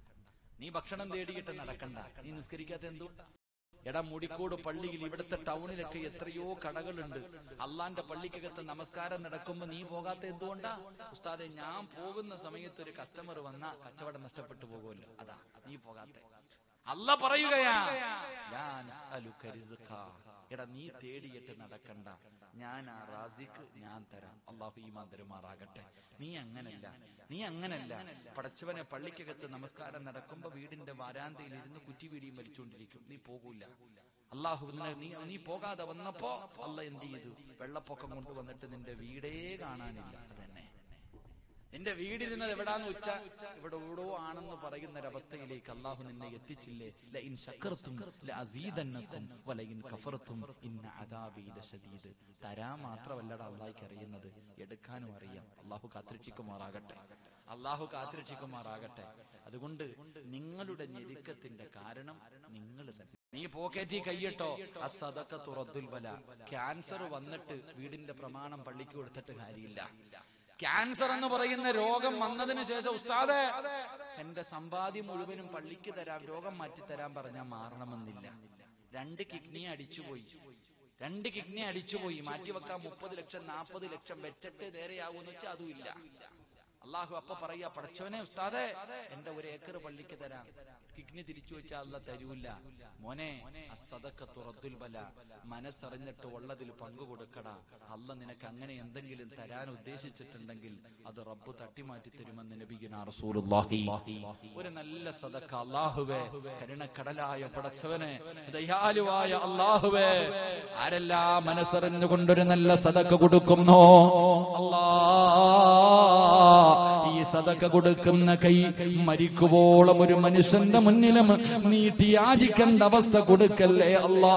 നീ ഭക്ഷണം തേടിയിട്ട് നടക്കണ്ട നീ നിസ്കരിക്കാത്ത എന്തുകൊണ്ടാ എടാ മുടിക്കോട് പള്ളിയിൽ ഇവിടുത്തെ ടൗണിലൊക്കെ എത്രയോ കടകളുണ്ട് അള്ളാന്റെ പള്ളിക്കകത്ത് നമസ്കാരം നടക്കുമ്പോ നീ പോകാത്ത എന്തുകൊണ്ടാ ഉസ്താദെ ഞാൻ പോകുന്ന സമയത്ത് ഒരു കസ്റ്റമർ വന്നാ കച്ചവടം നഷ്ടപ്പെട്ടു പോകുമല്ലോ അതാ നീ പോകാത്ത അല്ല പറയുകയാ ലാ നസ്അലുക റിസ്ഖാ. എടാ നീ തേടിയിട്ട് നടക്കണ്ട ഞാൻ ആ റാസിക്ക് ഞാൻ തരാം അള്ളാഹു ഈമാൻ തരുമാറാകട്ടെ നീ അങ്ങനല്ല നീ അങ്ങനല്ല പടച്ചവനെ പള്ളിക്കകത്ത് നമസ്കാരം നടക്കുമ്പോ വീടിന്റെ വരാന്തയിൽ ഇരുന്ന് കുറ്റിവീടിയും വലിച്ചുകൊണ്ടിരിക്കും നീ പോകൂല അള്ളാഹു നിന്നെ- നീ നീ പോകാതെ വന്നപ്പോ അല്ല എന്ത് ചെയ്തു വെള്ളപ്പൊക്കം കൊണ്ടുവന്നിട്ട് നിന്റെ വീടേ കാണാനില്ല അതന്നെ നിന്റെ വീടിരുന്നത് എവിടാന്ന് വെച്ച ഇവിടെ എവിടോ ആണെന്ന് പറയുന്ന ഒരവസ്ഥയിലേക്ക് അള്ളാഹു നിന്നെ എത്തിച്ചില്ലേ ലഇൻ ശക്കർത്തും ലഅസീദന്നക്കും വലഇൻ കഫർത്തും ഇന്ന അദാബി ലശദീദ് തരാൻ മാത്രമല്ലടാ അള്ളാഹിക്ക് അറിയുന്നത് എടുക്കാനും അറിയാം അള്ളാഹു കാത്തിരക്ഷിക്കുമാറാകട്ടെ അള്ളാഹു കാത്തിരക്ഷിക്കുമാറാകട്ടെ അതുകൊണ്ട് നിങ്ങളുടെ ഞെരുക്കത്തിന്റെ കാരണം നിങ്ങൾ തന്നെ നീ പോക്കറ്റി കയ്യിട്ടോ ആ സദക്ക തുറത്തുൽ വല ക്യാൻസർ വന്നിട്ട് വീടിന്റെ പ്രമാണം പള്ളിക്ക് കൊടുത്തിട്ട് കാര്യമില്ല ക്യാൻസർ എന്ന് പറയുന്ന രോഗം വന്നതിന് ശേഷം ഉസ്താദെ എന്റെ സമ്പാദ്യം മുഴുവനും പള്ളിക്ക് തരാം രോഗം മാറ്റി തരാൻ പറഞ്ഞാൽ മാറണമെന്നില്ല രണ്ട് കിഡ്നി അടിച്ചുപോയി രണ്ട് കിഡ്നി അടിച്ചുപോയി മാറ്റിവെക്കാൻ മുപ്പത് ലക്ഷം നാൽപ്പത് ലക്ഷം വെച്ചിട്ട് നേരെയാകുമെന്ന് വെച്ചാൽ അതുമില്ല അള്ളാഹു അപ്പൊ പറയാ പടച്ചോനെ ഉസ്താദെ എന്റെ ഒരു ഏക്കർ പള്ളിക്ക് തരാം കിഡ്നി തിരിച്ചു വെച്ചാൽ അല്ല തരൂല്ല മോനെ അസദക്കത്തു റദ്ദുൽ ബല മനസ്സറിഞ്ഞിട്ട് ഉള്ളതിൽ പങ്കു കൊടുക്കടാ അല്ല നിനക്ക് അങ്ങനെ എന്തെങ്കിലും തരാൻ ഉദ്ദേശിച്ചിട്ടുണ്ടെങ്കിൽ അത് റബ്ബ് തട്ടിമാറ്റി തരുമെന്ന് നബിയുന റസൂലുള്ളാഹി ഒരു നല്ല സദക്ക അള്ളാഹുവേ കരുണക്കടലായ പടച്ചവനെ ദയാലുവായ അള്ളാഹുവേ ആരെല്ലാം മനസ്സറിഞ്ഞുകൊണ്ടൊരു നല്ല സദക്ക കൊടുക്കുന്നോ അല്ലാ ഈ സദക്ക കൊടുക്കുന്ന കൈ മരിക്കുവോളം ഒരു മനുഷ്യന്റെ മുന്നിലും നീട്ടി യാചിക്കേണ്ട അവസ്ഥ കൊടുക്കല്ലേ അല്ലാ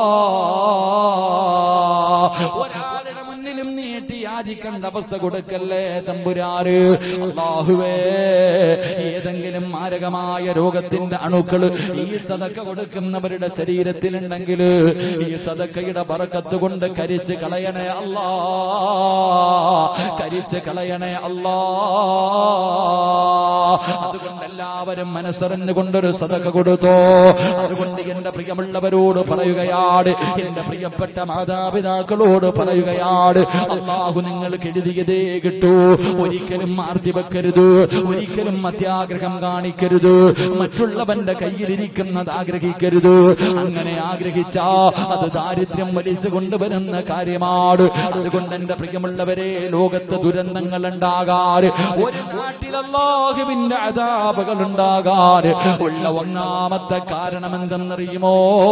ഒരാളുടെ മുന്നിലും നീട്ടി യാചിക്കേണ്ട അവസ്ഥ കൊടുക്കല്ലേ തമ്പുരാറ് അള്ളാഹുവേ ഏതെങ്കിലും മാരകമായ രോഗത്തിന്റെ അണുക്കള് ഈ സദക്ക കൊടുക്കുന്നവരുടെ ശരീരത്തിലുണ്ടെങ്കിൽ ഈ സദക്കയുടെ ബറക്കത്ത് കൊണ്ട് കരിച്ച് കളയണേ അല്ലാ കരിച്ച് കളയണേ അല്ലാ അതുകൊണ്ട് എല്ലാവരും മനസ്സറിഞ്ഞുകൊണ്ടൊരു സദക്ക കൊടുത്തോ അതുകൊണ്ട് എന്റെ പ്രിയമുള്ളവരോട് പറയുകയാണ് എന്റെ പ്രിയപ്പെട്ട മാതാപിതാക്കളോട് പറയുകയാണ് അള്ളാഹു നിങ്ങൾക്ക് എഴുതിയതേ കിട്ടൂ ഒരിക്കലും ആർത്തി വെക്കരുത് ഒരിക്കലും അത്യാഗ്രഹം കാണിക്കരുത് മറ്റുള്ളവന്റെ കയ്യിലിരിക്കുന്നത് ആഗ്രഹിക്കരുത് അങ്ങനെ ആഗ്രഹിച്ചാ അത് ദാരിദ്ര്യം വലിച്ചു കൊണ്ടുവരുന്ന കാര്യമാണ് അതുകൊണ്ട് എന്റെ പ്രിയമുള്ളവരെ ലോകത്ത് ദുരന്തങ്ങൾ ഉണ്ടാകാറ് ഒരു നാട്ടിൽ അള്ളാഹുവിന്റെ അതാപകൾ ഉണ്ടാകാൻ ഉള്ള ഒന്നാമത്തെ കാരണം എന്തെന്നറിയുമോ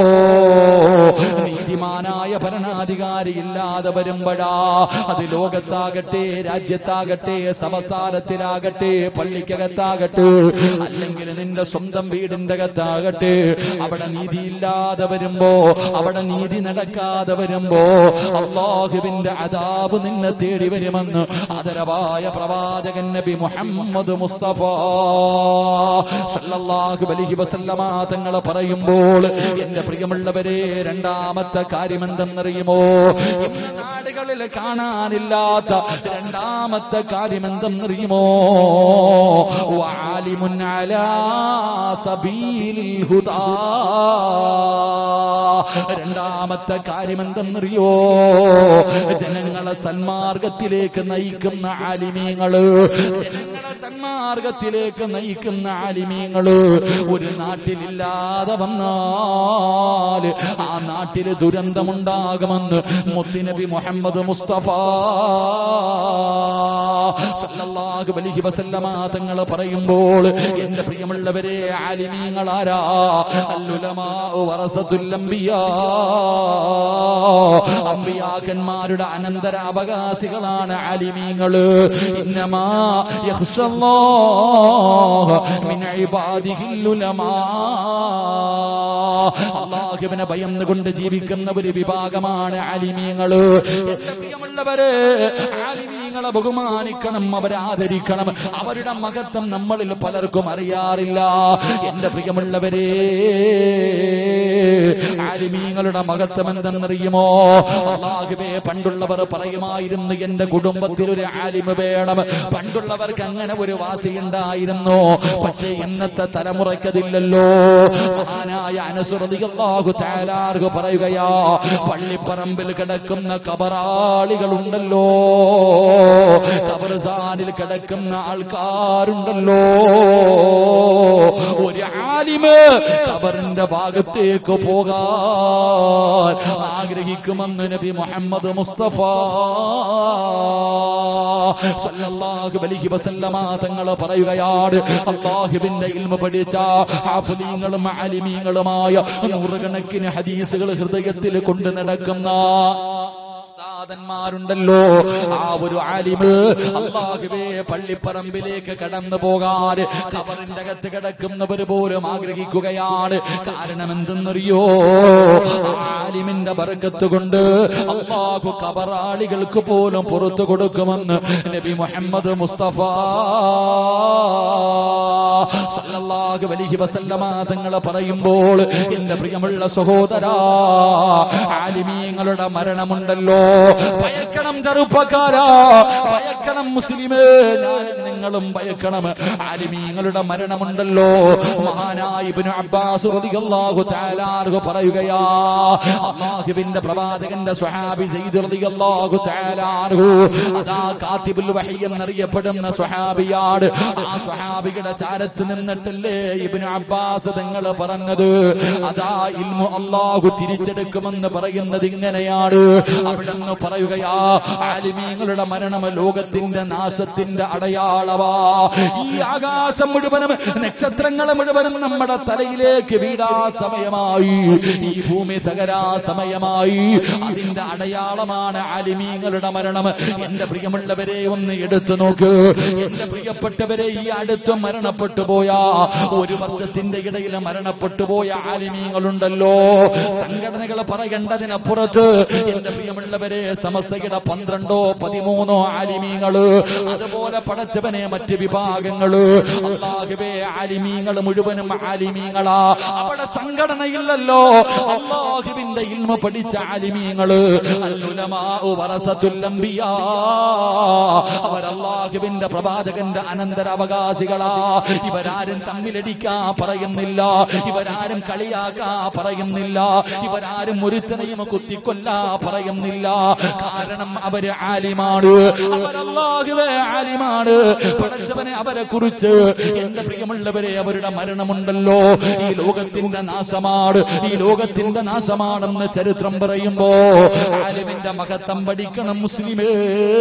നീതിമാനായ ഭരണാധികാരി ഇല്ലാതെ വരുമ്പോഴാ അത് ലോകത്താകട്ടെ രാജ്യത്താകട്ടെ സംസ്ഥാനത്തിലാകട്ടെ പള്ളിക്കകത്താകട്ടെ അല്ലെങ്കിൽ നിന്റെ സ്വന്തം വീടിന്റെ അകത്താകട്ടെ അവിടെ നീതിയില്ലാതെ വരുമ്പോ അവിടെ നീതി നടക്കാതെ വരുമ്പോ അള്ളാഹുവിന്റെ അതാബ് നിന്നെ തേടി വരുമെന്ന് ആദരവായ പ്രവാചകൻ നബി മുഹമ്മദ് മുസ്തഫ സല്ലല്ലാഹു അലൈഹി വസല്ലമ തങ്ങൾ പറയുമ്പോൾ എന്റെ പ്രിയമുള്ളവരെ രണ്ടാമത്തെ കാര്യം എന്തെന്നറിയുമോ ഇന്ന് നാടുകളിൽ കാണാനില്ലാത്ത രണ്ടാമത്തെ കാര്യം എന്തെന്നറിയുമോ വാലിമുൻ അലാ സബീലിൽ ഹുദാ രണ്ടാമത്തെ കാര്യം എന്തെന്നറിയോ ജനങ്ങളെ സന്മാർഗത്തിലേക്ക് നയിക്കുന്ന ആലിമീങ്ങള് ജനങ്ങളെ സന്മാർഗത്തിലേക്ക് നയിക്കുന്ന ആലിമീങ്ങള് ഒരു നാട്ടിലില്ലാതെ വന്നാൽ ആ നാട്ടില് ദുരന്തമുണ്ടാകുമെന്ന് മുത്തുനബി മുഹമ്മദ് മുസ്തഫ സല്ലല്ലാഹു അലൈഹി വസല്ലമ തങ്ങൾ പറയുമ്പോൾ എന്റെ പ്രിയമുള്ളവരെ ആലിമീങ്ങൾ ആരാ അല്ലുലമാ വറസത്തുൽ അംബിയാ അമ്പിയാക്കന്മാരുടെ അനന്തര അവകാശികളാണ് ആലിമീങ്ങള് ഇന്നമാ യഖ്ഷല്ലാഹ മിൻ ഇബാദിഹിൽ ഉലമാ അള്ളാഹുവിനെ ഭയന്നുകൊണ്ട് ജീവിക്കുന്ന ഒരു വിഭാഗമാണ് ആലിമീങ്ങള് എന്റെ പ്രിയമുള്ളവര് ആലിമീങ്ങളെ ബഹുമാനിക്കണം അവരെ ആദരിക്കണം അവരുടെ മഹത്വം നമ്മളിൽ പലർക്കും അറിയാറില്ല എന്റെ പ്രിയമുള്ളവരെ ആലിമീങ്ങളുടെ മഹത്വം എന്തെന്നറിയുമോ അള്ളാഹുവേ പണ്ടുള്ളവർ പറയുമായിരുന്നു എന്റെ കുടുംബത്തിൽ ഒരു ആലിമ് വേണം പണ്ടുള്ളവർക്ക് അങ്ങനെ ഒരു വാസിയുണ്ടായിരുന്നു പക്ഷേ ഇന്നത്തെ തലമുറയ്ക്കതില്ലല്ലോ മഹാനായ അനുസൃതി അള്ളാഹു താലാർഹു പറയുകയാ പള്ളിപ്പറമ്പിൽ കിടക്കുന്ന കബറാളികളുണ്ടല്ലോ കബർസാനിൽ കിടക്കുന്ന ആൾക്കാരുണ്ടല്ലോ ഒരു ആലിമ് കബറിന്റെ ഭാഗത്തേക്ക് പോകാൻ ആഗ്രഹിക്കുമെന്ന് നബി മുഹമ്മദ് മുസ്തഫ സല്ലല്ലാഹു അലൈഹി വസല്ലമ തങ്ങൾ പറയുകയാണ് അള്ളാഹുവിന്റെ ഇൽമ പഠിച്ച ഹാഫിദീങ്ങളും ആലിമീങ്ങളുമായ നൂറുകണക്കിന് ഹദീസുകൾ ഹൃദയത്തിൽ കൊണ്ടു നടക്കുന്ന ഉസ്താദന്മാരുണ്ടല്ലോ ആ ഒരു ആലിമ് അള്ളാഹുവേ പള്ളിപ്പറമ്പിലേക്ക് കടന്നു പോകാൻ കബറിന്റെ അകത്ത് കിടക്കുന്നവർ പോലും ആഗ്രഹിക്കുകയാണ് കാരണം എന്തെന്നറിയോ ആലിമിന്റെ ബർക്കത്ത് കൊണ്ട് അള്ളാഹു കബറാളികൾക്ക് പോലും പുറത്തു കൊടുക്കുമെന്ന് നബി മുഹമ്മദ് മുസ്തഫ സല്ലല്ലാഹു അലൈഹി വസല്ലമ തങ്ങൾ പറയുമ്പോൾ എന്റെ പ്രിയമുള്ള സഹോദരാ ആലിമീങ്ങളുടെ മരണമുണ്ടല്ലോ ഭയക്കണം ചെറുപ്പക്കാരാ ഭയക്കണം മുസ്ലിമേ ഞാനും നിങ്ങളും ഭയക്കണം ആലിമീങ്ങളുടെ മരണമുണ്ടല്ലോ മഹാനായ ഇബ്നു അബ്ബാസ് റളിയല്ലാഹു തആല അൻഹു പറയുകയാ അല്ലാഹുവിന്റെ പ്രവാചകന്റെ സ്വഹാബി സയ്യിദ് റളിയല്ലാഹു തആല അൻഹു അതാ കാത്തിബുൽ വഹി എന്നറിയപ്പെടുന്ന സ്വഹാബിയാണ് ആ സ്വഹാബിയുടെ ചാരത്ത് നിന്നിട്ടല്ലേ ഇബ്നു അബ്ബാസ് തങ്ങൾ പറഞ്ഞത് അതാ ഇൽമു അല്ലാഹു തിരിച്ചെടുക്കുമെന്ന് പറയുന്നത് ഇങ്ങനെയാണ് അവിടെ നിന്ന് പറയുകയാ ആലിമീങ്ങളുടെ മരണം ലോകത്തിന്റെ നാശത്തിന്റെ അടയാളവാ ഈ ആകാശം മുഴുവനും നക്ഷത്രങ്ങൾ മുഴുവനും നമ്മുടെ തലയിലേക്ക് വീടാ സമയമായി ഈ ഭൂമി തകരാ സമയമായി അതിന്റെ അടയാളമാണ് ആലിമീങ്ങളുടെ മരണം എന്റെ പ്രിയമുള്ളവരെ ഒന്ന് എടുത്തു നോക്ക് എന്റെ പ്രിയപ്പെട്ടവരെ ഈ അടുത്ത് മരണപ്പെട്ടു പോയ ഒരു വർഷത്തിന്റെ ഇടയിൽ മരണപ്പെട്ടു പോയ ആലിമീങ്ങളുണ്ടല്ലോ സംഘടനകൾ പറയേണ്ടതിനപ്പുറത്ത് എന്റെ പ്രിയമുള്ളവരെ സമസ്തയുടെ പന്ത്രണ്ടോ പതിമൂന്നോ ആലിമീങ്ങള് അതുപോലെ പടച്ചവനെ മറ്റ് വിഭാഗങ്ങള് അള്ളാഹുവേ ആലിമീങ്ങൾ മുഴുവനും ആലിമീങ്ങളാ അവിടെ സംഘടനയില്ലല്ലോ അള്ളാഹുവിന്റെ ഇൽമ പഠിച്ച ആലിമീങ്ങള് അല്ലുലമാഉ വറസത്തുൽ അംബിയാ അവർ അള്ളാഹുവിന്റെ പ്രവാചകന്റെ അനന്തര അവകാശികളാ ഇവരാരും തമ്മിലടിക്കാ പറയുന്നില്ല ഇവരാരും കളിയാക്കാ പറയുന്നില്ല ഇവരാരും ഒരുത്തനെയും കുത്തിക്കൊല്ലാ പറയുന്നില്ല കാരണം അവര് ആലിമാണ് അവരല്ലാഹുവേ ആലിമാണ് പഠിച്ചവനെ അവരെ കുറിച്ച് എന്റെ പ്രിയമുള്ളവരെ അവരുടെ മരണമുണ്ടല്ലോ ഈ ലോകത്തിന്റെ നാശമാണ് ഈ ലോകത്തിന്റെ നാശമാണെന്ന് ചരിത്രം പറയുമ്പോ ആലിമിന്റെ മഹത്വം പഠിക്കണം മുസ്ലിമേ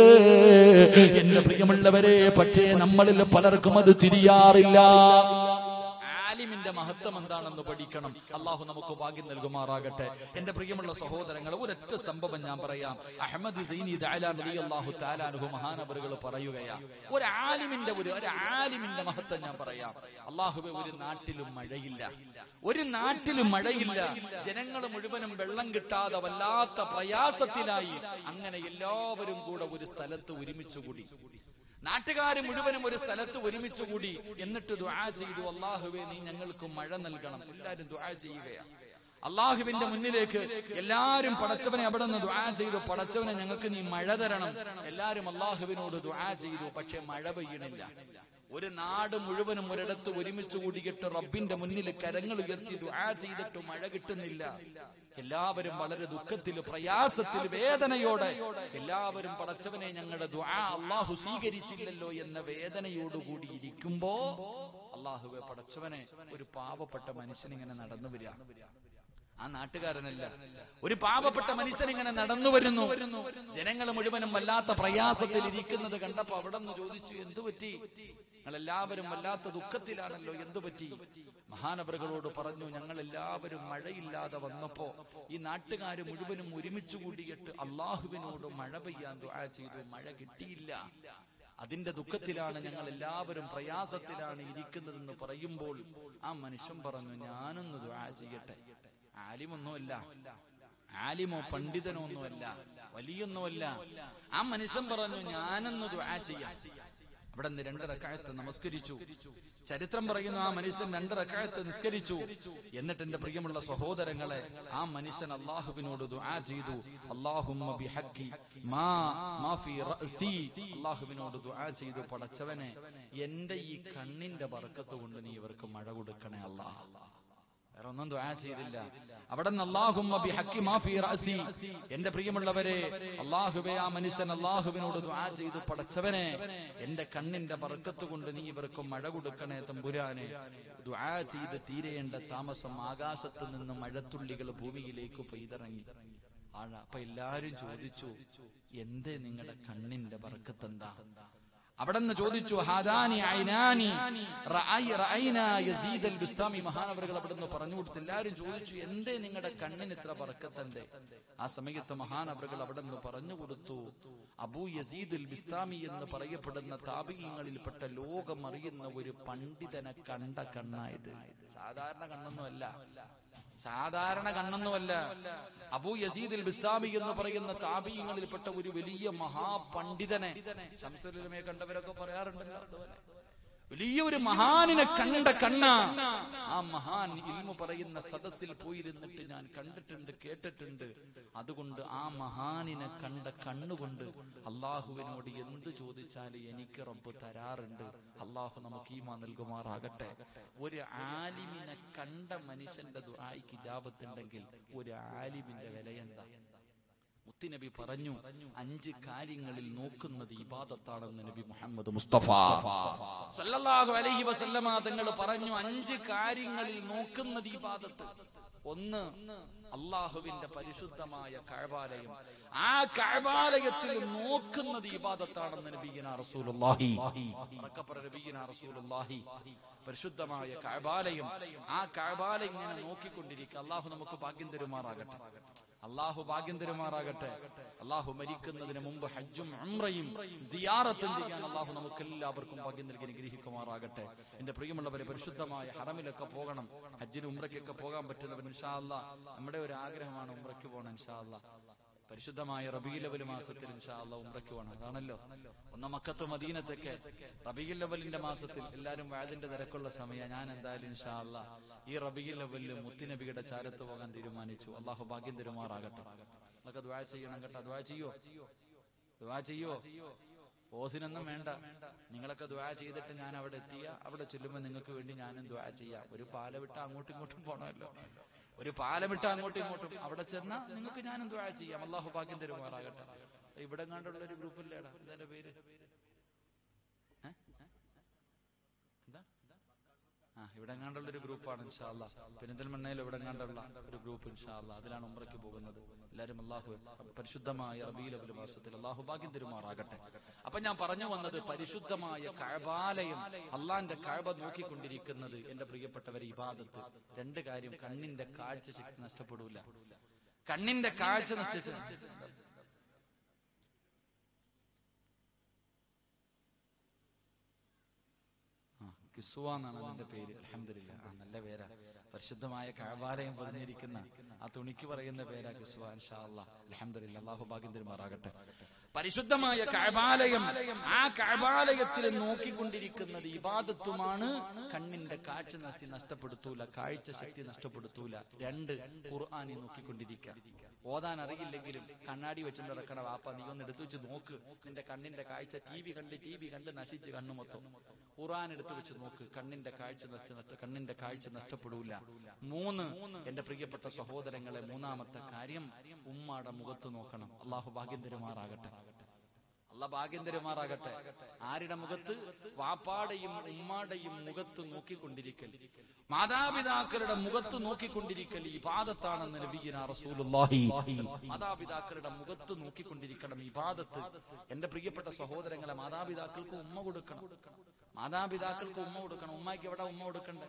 എന്റെ പ്രിയമുള്ളവരെ പക്ഷേ നമ്മളിൽ പലർക്കും അത് തിരിയാറില്ല ആലിമിന്റെ മഹത്വം എന്താണെന്ന് പഠിക്കണം അള്ളാഹു നമുക്ക് ഭാഗ്യം നൽകുമാറാകട്ടെ എന്റെ പ്രിയമുള്ള സഹോദരങ്ങൾ ഒരൊറ്റ സംഭവം ഞാൻ പറയാം അഹമ്മദ് സൈനി അള്ളാഹു താലാനുഹു മഹാനബറുകൾ പറയുകയാ ഒരു ആലിമിന്റെ ഒരു ഒരു ആലിമിന്റെ മഹത്വം ഞാൻ പറയാം അള്ളാഹുബെ ഒരു നാട്ടിലും മഴയില്ല ഒരു നാട്ടിലും മഴയില്ല ജനങ്ങൾ മുഴുവനും വെള്ളം കിട്ടാതെ വല്ലാത്ത പ്രയാസത്തിലായി അങ്ങനെ എല്ലാവരും കൂടെ ഒരു സ്ഥലത്ത് ഒരുമിച്ച് കൂടി നാട്ടുകാർ മുഴുവനും ഒരു സ്ഥലത്ത് ഒരുമിച്ച് കൂടി എന്നിട്ട് ദുആ ചെയ്തു അള്ളാഹുവെ നീ ഞങ്ങൾക്ക് മഴ നൽകണം എല്ലാവരും ദുആ ചെയ്യുകയാണ് അള്ളാഹുവിന്റെ മുന്നിലേക്ക് എല്ലാരും പടച്ചവനെ അവിടെ നിന്ന് ദുആ ചെയ്തു പടച്ചവനെ ഞങ്ങൾക്ക് നീ മഴ തരണം എല്ലാരും അള്ളാഹുവിനോട് ദുആ ചെയ്തു പക്ഷെ മഴ പെയ്യണില്ല ഒരു നാട് മുഴുവനും ഒരിടത്ത് ഒരുമിച്ച് കൂടിയിട്ട് റബ്ബിന്റെ മുന്നിൽ കരങ്ങൾ ഉയർത്തി ദുആ ചെയ്തിട്ട് മഴ കിട്ടുന്നില്ല എല്ലാവരും വളരെ ദുഃഖത്തിൽ പ്രയാസത്തിൽ വേദനയോടെ എല്ലാവരും പടച്ചവനെ ഞങ്ങളുടെ ദുആ അള്ളാഹു സ്വീകരിച്ചില്ലല്ലോ എന്ന വേദനയോടുകൂടി ഇരിക്കുമ്പോ അള്ളാഹുവെ പടച്ചവനെ ഒരു പാവപ്പെട്ട മനുഷ്യൻ ഇങ്ങനെ നടന്നു വരിക ആ നാട്ടുകാരനല്ല ഒരു പാവപ്പെട്ട മനുഷ്യൻ ഇങ്ങനെ നടന്നു വരുന്നു ജനങ്ങൾ മുഴുവനും വല്ലാത്ത പ്രയാസത്തിൽ ഇരിക്കുന്നത് കണ്ടപ്പോ അവിടെ നിന്ന് ചോദിച്ചു എന്തു പറ്റി ഞങ്ങൾ എല്ലാവരും വല്ലാത്ത ദുഃഖത്തിലാണല്ലോ എന്തു പറ്റി മഹാനവറുകളോട് പറഞ്ഞു ഞങ്ങൾ എല്ലാവരും മഴയില്ലാതെ വന്നപ്പോ ഈ നാട്ടുകാർ മുഴുവനും ഒരുമിച്ച് കൂടിയിട്ട് അള്ളാഹുവിനോട് മഴ പെയ്യാൻ ദുആ ചെയ്തു മഴ കിട്ടിയില്ല അതിന്റെ ദുഃഖത്തിലാണ് ഞങ്ങൾ എല്ലാവരും പ്രയാസത്തിലാണ് ഇരിക്കുന്നതെന്ന് പറയുമ്പോൾ ആ മനുഷ്യൻ പറഞ്ഞു ഞാനൊന്ന് ദുആ ചെയ്യട്ടെ ആലിമൊന്നുമല്ല ആലിമോ പണ്ഡിതനോ ഒന്നുമല്ല വലിയൊന്നുമല്ല ആ മനുഷ്യൻ പറഞ്ഞു ഞാനൊന്ന് ദുആ ചെയ്യാം അവിടെ നിന്ന് രണ്ട് റക്കായത്ത് നമസ്കരിച്ചു ചരിത്രം പറയുന്നു ആ മനുഷ്യൻ രണ്ട് റക്കായത്ത് നിസ്കരിച്ചു എന്നിട്ട് എന്റെ പ്രിയമുള്ള സഹോദരങ്ങളെ ആ മനുഷ്യൻ അള്ളാഹുവിനോട് ദുആ ചെയ്തു അല്ലാഹുമ്മ ബിഹഖി മാ മാ ഫീ റഅസി അള്ളാഹുവിനോട് ദുആ ചെയ്തു പടച്ചവനെ എന്റെ ഈ കണ്ണിന്റെ ബർക്കത്ത് കൊണ്ട് നീ ഇവർക്ക് മഴ കൊടുക്കണേ അല്ലാഹ് വേറെ ഒന്നും ദുആ ചെയ്തില്ല അവിടെ നിന്ന് അല്ലാഹുമ്മ ബിഹഖി മാ ഫീ റഅസി എന്റെ പ്രിയമുള്ളവരെ അല്ലാഹുവേ ആ മനുഷ്യൻ അല്ലാഹുവിനോട് ദുആ ചെയ്തു പടച്ചവനെ എന്റെ കണ്ണിന്റെ ബർക്കത്ത് കൊണ്ട് നീ ഇവർക്ക് മഴ കൊടുക്കണേ തമ്പുരാനെ ദുആ ചെയ്ത് തീരേണ്ട താമസം ആകാശത്ത് നിന്ന് മഴത്തുള്ളികൾ ഭൂമിയിലേക്ക് പെയ്തിറങ്ങി ആഴ അപ്പൊ എല്ലാരും ചോദിച്ചു എന്തേ നിങ്ങളുടെ കണ്ണിന്റെ ബർക്കത്ത് എന്താ അവിടെ നിന്ന് ചോദിച്ചു ഹാദാനി ഐനാനി റഅയ് റഅയ്ന യസീദ് അൽ ബിസ്താമി മഹാനവറുകൾ അവിടെ നിന്ന് പറഞ്ഞു കൊടുത്തു എല്ലാവരും ചോദിച്ചു എന്തേ നിങ്ങളുടെ കണ്ണിന് ഇത്ര ബർക്കത്തന്റെ ആ സമയത്ത് മഹാനവറുകൾ അവിടെ നിന്ന് പറഞ്ഞു കൊടുത്തു അബൂ യസീദ് അൽ ബിസ്താമി എന്ന് പറയപ്പെടുന്ന താപികങ്ങളിൽപ്പെട്ട ലോകം അറിയുന്ന ഒരു പണ്ഡിതനെ കണ്ട കണ്ണായത് സാധാരണ കണ്ണൊന്നുമല്ല സാധാരണ കണ്ണൊന്നുമല്ല അബൂ യസീദ് അൽ ബിസ്താമി എന്ന് പറയുന്ന താപീയങ്ങളിൽപ്പെട്ട ഒരു വലിയ മഹാപണ്ഡിതനെ ശംസുലമയെ കണ്ടവരൊക്കെ പറയാറുണ്ടല്ലോ അതുപോലെ വലിയ ഒരു മഹാനിനെ കണ്ട കണ്ണ ആ മഹാൻ ഇൽമു പറയുന്ന സദസ്സിൽ പോയിരുന്നിട്ട് ഞാൻ കണ്ടിട്ടുണ്ട് കേട്ടിട്ടുണ്ട് അതുകൊണ്ട് ആ മഹാനിനെ കണ്ട കണ്ണുകൊണ്ട് അള്ളാഹുവിനോട് എന്ത് ചോദിച്ചാലും എനിക്ക് റബ്ബ് തരാറുണ്ട് അള്ളാഹു നമുക്ക് ഈമാ നൽകുമാറാകട്ടെ ഒരു ആലിമിനെ കണ്ട മനുഷ്യന്റെ ദുആയ്ക്ക് ജാപത്തുണ്ടെങ്കിൽ ഒരു ആലിമിന്റെ വില എന്താ മുത്തുനബി പറഞ്ഞു അഞ്ച് കാര്യങ്ങളിൽ നോക്കുന്നത് ഇബാദത്താണെന്ന് നബി മുഹമ്മദ് മുസ്തഫ സല്ലല്ലാഹു അലൈഹി വസല്ലമ തങ്ങൾ പറഞ്ഞു അഞ്ച് കാര്യങ്ങളിൽ നോക്കുന്നത് ഇബാദത്ത് ഒന്ന് അള്ളാഹുവിന്റെ പരിശുദ്ധമായ കഴബാലയം ആ കഴബാലയത്തിൽ നോക്കുന്നത് ഇബാദത്താണെന്ന് നബീന റസൂലുള്ളാഹി ഉറക്കപ്പറ നബീന റസൂലുള്ളാഹി പരിശുദ്ധമായ കഴബാലയം ആ കഴബാലയം ഇങ്ങനെ നോക്കിക്കൊണ്ടിരിക്കുക അള്ളാഹു നമുക്ക് ഭാഗ്യം തരുമാറാകട്ടെ അള്ളാഹു ഭാഗ്യം തരുമാറാകട്ടെ അള്ളാഹു മരിക്കുന്നതിന് മുമ്പ് ഹജ്ജും ഉംറയും സിയാറത്തും ചെയ്യാൻ അള്ളാഹു നമുക്ക് എല്ലാവർക്കും ഭാഗ്യം നൽകി അനുഗ്രഹിക്കുമാറാകട്ടെ എന്റെ പ്രിയമുള്ളവരെ പരിശുദ്ധമായ ഹറമിലൊക്കെ പോകണം ഹജ്ജിന് ഉംറയ്ക്കൊക്കെ പോകാൻ പറ്റുന്നവർ ഇൻഷാ അല്ലാ നമ്മുടെ ഒരു ആഗ്രഹമാണ് ഉംറയ്ക്ക് പോകണം ഇൻഷാ അല്ലാ പരിശുദ്ധമായ റബീലവൽ മാസത്തിൽ ഇൻഷാ അല്ലാ ഉംറയ്ക്ക് പോകണം അതാണല്ലോ ഒന്ന് മക്കത്ത് മദീനത്തൊക്കെ റബീൽ ലവലിന്റെ മാസത്തിൽ എല്ലാവരും വാതിന്റെ തിരക്കുള്ള സമയം ഞാൻ എന്തായാലും ഇൻഷാ അല്ലാ ഈ റബീൽ ലവലിൽ മുത്തുനബിയുടെ ചാരത്ത് പോകാൻ തീരുമാനിച്ചു അള്ളാഹു ഭാഗ്യം തരുമാറാകട്ടെ അതൊക്കെ ദ്വാ ചെയ്യണം കേട്ടോ ദ്വാ ചെയ്യോ ദ്വാ ചെയ്യോ ഓസിനൊന്നും വേണ്ട നിങ്ങളൊക്കെ ദ്വാ ചെയ്തിട്ട് ഞാൻ അവിടെ എത്തിയ അവിടെ ചെല്ലുമ്പോൾ നിങ്ങൾക്ക് വേണ്ടി ഞാനും ദ്വാ ചെയ്യാം ഒരു പാല വിട്ട് അങ്ങോട്ടും ഇങ്ങോട്ടും പോണമല്ലോ ഒരു പാലം വിട്ട് അങ്ങോട്ടും ഇങ്ങോട്ടും അവിടെ ചെന്നാൽ നിങ്ങൾക്ക് ഞാനും ദ്വാ ചെയ്യാം അള്ളാഹു ഭാഗ്യം തരുമാറാകട്ടെ ഇവിടെ കണ്ടുള്ള ഒരു ഗ്രൂപ്പില്ലേടാ ഇതിന്റെ പേര് ഏ? എന്താ ആ ഇവിടെ എങ്ങാണ്ടുള്ള ഒരു ഗ്രൂപ്പാണ് ഇൻഷാല്ല പെരിന്തൽമണ്ണയിൽ ഇവിടെ എങ്ങാണ്ടുള്ള ഒരു ഗ്രൂപ്പ് ഇൻഷാല്ല അതിലാണ് ഉംറയ്ക്ക് പോകുന്നത് എല്ലാവരും അള്ളാഹു പരിശുദ്ധമായ റബീലബുൽ മാസത്തിൽ അള്ളാഹു ഭാഗ്യം തരുമാറാകട്ടെ അപ്പൊ ഞാൻ പറഞ്ഞു വന്നത് പരിശുദ്ധമായ കഴബാലയം അള്ളാന്റെ കഴബ നോക്കിക്കൊണ്ടിരിക്കുന്നത് എന്റെ പ്രിയപ്പെട്ടവരെ ഇബാദത്ത് രണ്ട് കാര്യം കണ്ണിന്റെ കാഴ്ച ശക്തി നഷ്ടപ്പെടൂല കണ്ണിന്റെ കാഴ്ച നശിച്ച കിസുവ എന്നാണ് അതിന്റെ പേര് അലഹമില്ല ആ നല്ല പേരാ പരിശുദ്ധമായ കഴബാലയം പതിഞ്ഞിരിക്കുന്ന ആ തുണിക്ക് പറയുന്ന പേരാ കിസുവ അലഹമില്ല അള്ളാഹു ഭാഗ്യം തരുമാറാകട്ടെ പരിശുദ്ധമായ കഴബാലയം ആ കഴബാലയത്തിൽ നോക്കിക്കൊണ്ടിരിക്കുന്നത് ഇബാദത്തുമാണ് കണ്ണിന്റെ കാഴ്ച നശി നഷ്ടപ്പെടുത്തൂല കാഴ്ച ശക്തി നഷ്ടപ്പെടുത്തൂല രണ്ട് ഖുർആാനി നോക്കിക്കൊണ്ടിരിക്കുക ഓതാൻ അറിയില്ലെങ്കിലും കണ്ണാടി വെച്ചുകൊണ്ട് നടക്കണ വാപ്പ നീ ഒന്ന് എടുത്തു വെച്ച് നോക്ക് നിന്റെ കണ്ണിന്റെ കാഴ്ച ടി വി കണ്ട് ടി വി കണ്ട് നശിച്ച് കണ്ണു മൊത്തം ഖുർആൻ എടുത്തു വെച്ച് നോക്ക് കണ്ണിന്റെ കാഴ്ച നഷ്ട നഷ്ട- കണ്ണിന്റെ കാഴ്ച നഷ്ടപ്പെടൂല മൂന്ന് എന്റെ പ്രിയപ്പെട്ട സഹോദരങ്ങളെ മൂന്നാമത്തെ കാര്യം ഉമ്മാടെ മുഖത്ത് നോക്കണം അള്ളാഹു ഭാഗ്യം തരുമാറാകട്ടെ അല്ല ഭാഗ്യം തരുമാറാകട്ടെ ആരുടെ മുഖത്ത് വാപ്പാടെയും ഉമ്മാടെയും മുഖത്ത് നോക്കിക്കൊണ്ടിരിക്കൽ മാതാപിതാക്കളുടെ മുഖത്ത് നോക്കിക്കൊണ്ടിരിക്കൽ ഈ പാദത്താണെന്ന് നബിയിന റസൂലുള്ളാഹി മാതാപിതാക്കളുടെ മുഖത്ത് നോക്കിക്കൊണ്ടിരിക്കണം ഈ പാദത്ത് എന്റെ പ്രിയപ്പെട്ട സഹോദരങ്ങളെ മാതാപിതാക്കൾക്ക് ഉമ്മ കൊടുക്കണം മാതാപിതാക്കൾക്ക് ഉമ്മ കൊടുക്കണം ഉമ്മായിക്ക് എവിടെ ഉമ്മ കൊടുക്കണ്ടേ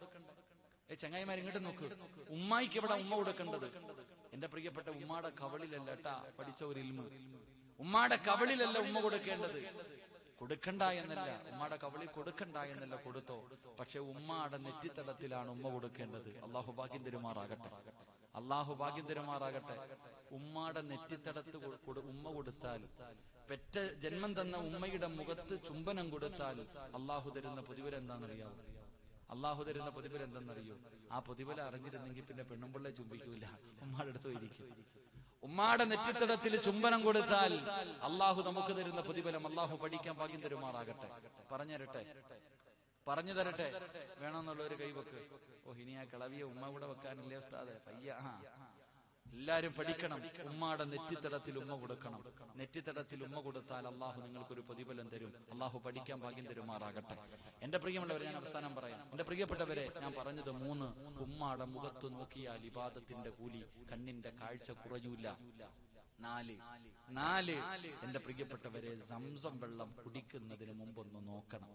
ഏ ചങ്ങായിമാർ ഇങ്ങോട്ട് നോക്ക് ഉമ്മായിക്ക് എവിടെ ഉമ്മ കൊടുക്കേണ്ടത് എന്റെ പ്രിയപ്പെട്ട ഉമ്മാടെ കവളിലല്ല കേട്ടാ പഠിച്ച ഒരു ഇൽമ ഉമ്മാടെ കവളിലല്ല ഉമ്മ കൊടുക്കേണ്ടത് കൊടുക്കണ്ട എന്നല്ല ഉമ്മാടെ കവളിൽ കൊടുക്കണ്ട എന്നല്ല കൊടുത്തോ പക്ഷെ ഉമ്മാടെ നെറ്റിത്തടത്തിലാണ് ഉമ്മ കൊടുക്കേണ്ടത് അള്ളാഹു ഭാഗ്യം തരുമാറാകട്ടെ അള്ളാഹു ഭാഗ്യം തരുമാറാകട്ടെ ഉമ്മാടെ നെറ്റിത്തടത്ത് കൊ- കൊടു- ഉമ്മ കൊടുത്താൽ പെറ്റ ജന്മം തന്ന ഉമ്മയുടെ മുഖത്ത് ചുംബനം കൊടുത്താൽ അള്ളാഹു തരുന്ന പ്രതിഫലം എന്താണെന്നറിയാവോ അള്ളാഹു തരുന്ന പ്രതിഫലം എന്തെന്നറിയോ ആ പ്രതിഫലം അറിഞ്ഞിരുന്നെങ്കിൽ പിന്നെ പെണ്ണുമ്പിള്ളെ ചുംബിക്കൂല ഉമ്മാടെ അടുത്ത് ഇരിക്കും ഉമ്മാടെ നെറ്റിത്തടത്തിൽ ചുംബനം കൊടുത്താൽ അള്ളാഹു നമുക്ക് തരുന്ന പ്രതിഫലം അള്ളാഹു പഠിക്കാൻ ഭാഗ്യം തരുമാറാകട്ടെ പറഞ്ഞുതരട്ടെ പറഞ്ഞു തരട്ടെ വേണമെന്നുള്ള ഒരു കൈവക്ക് ഓ ഇനി ആ കിളവിയ ഉമ്മ കൂടെ വെക്കാനില്ലേ ഉസ്താദെ പയ്യ ആ എല്ലാരും പഠിക്കണം ഉമ്മാടെ നെറ്റിത്തടത്തിൽ ഉമ്മ കൊടുക്കണം നെറ്റിത്തടത്തിൽ ഉമ്മ കൊടുത്താൽ അള്ളാഹു നിങ്ങൾക്കൊരു പ്രതിഫലം തരും അള്ളാഹു പഠിക്കാൻ ഭാഗ്യം തരുമാറാകട്ടെ എന്റെ പ്രിയമുള്ളവരെ ഞാൻ അവസാനം പറയാം എന്റെ പ്രിയപ്പെട്ടവരെ ഞാൻ പറഞ്ഞത് മൂന്ന് ഉമ്മാടെ മുഖത്ത് നോക്കിയാൽ ഇബാദത്തിന്റെ കൂലി കണ്ണിന്റെ കാഴ്ച കുറയൂല നാല് നാല് എന്റെ പ്രിയപ്പെട്ടവരെ സംസം വെള്ളം കുടിക്കുന്നതിന് മുമ്പൊന്ന് നോക്കണം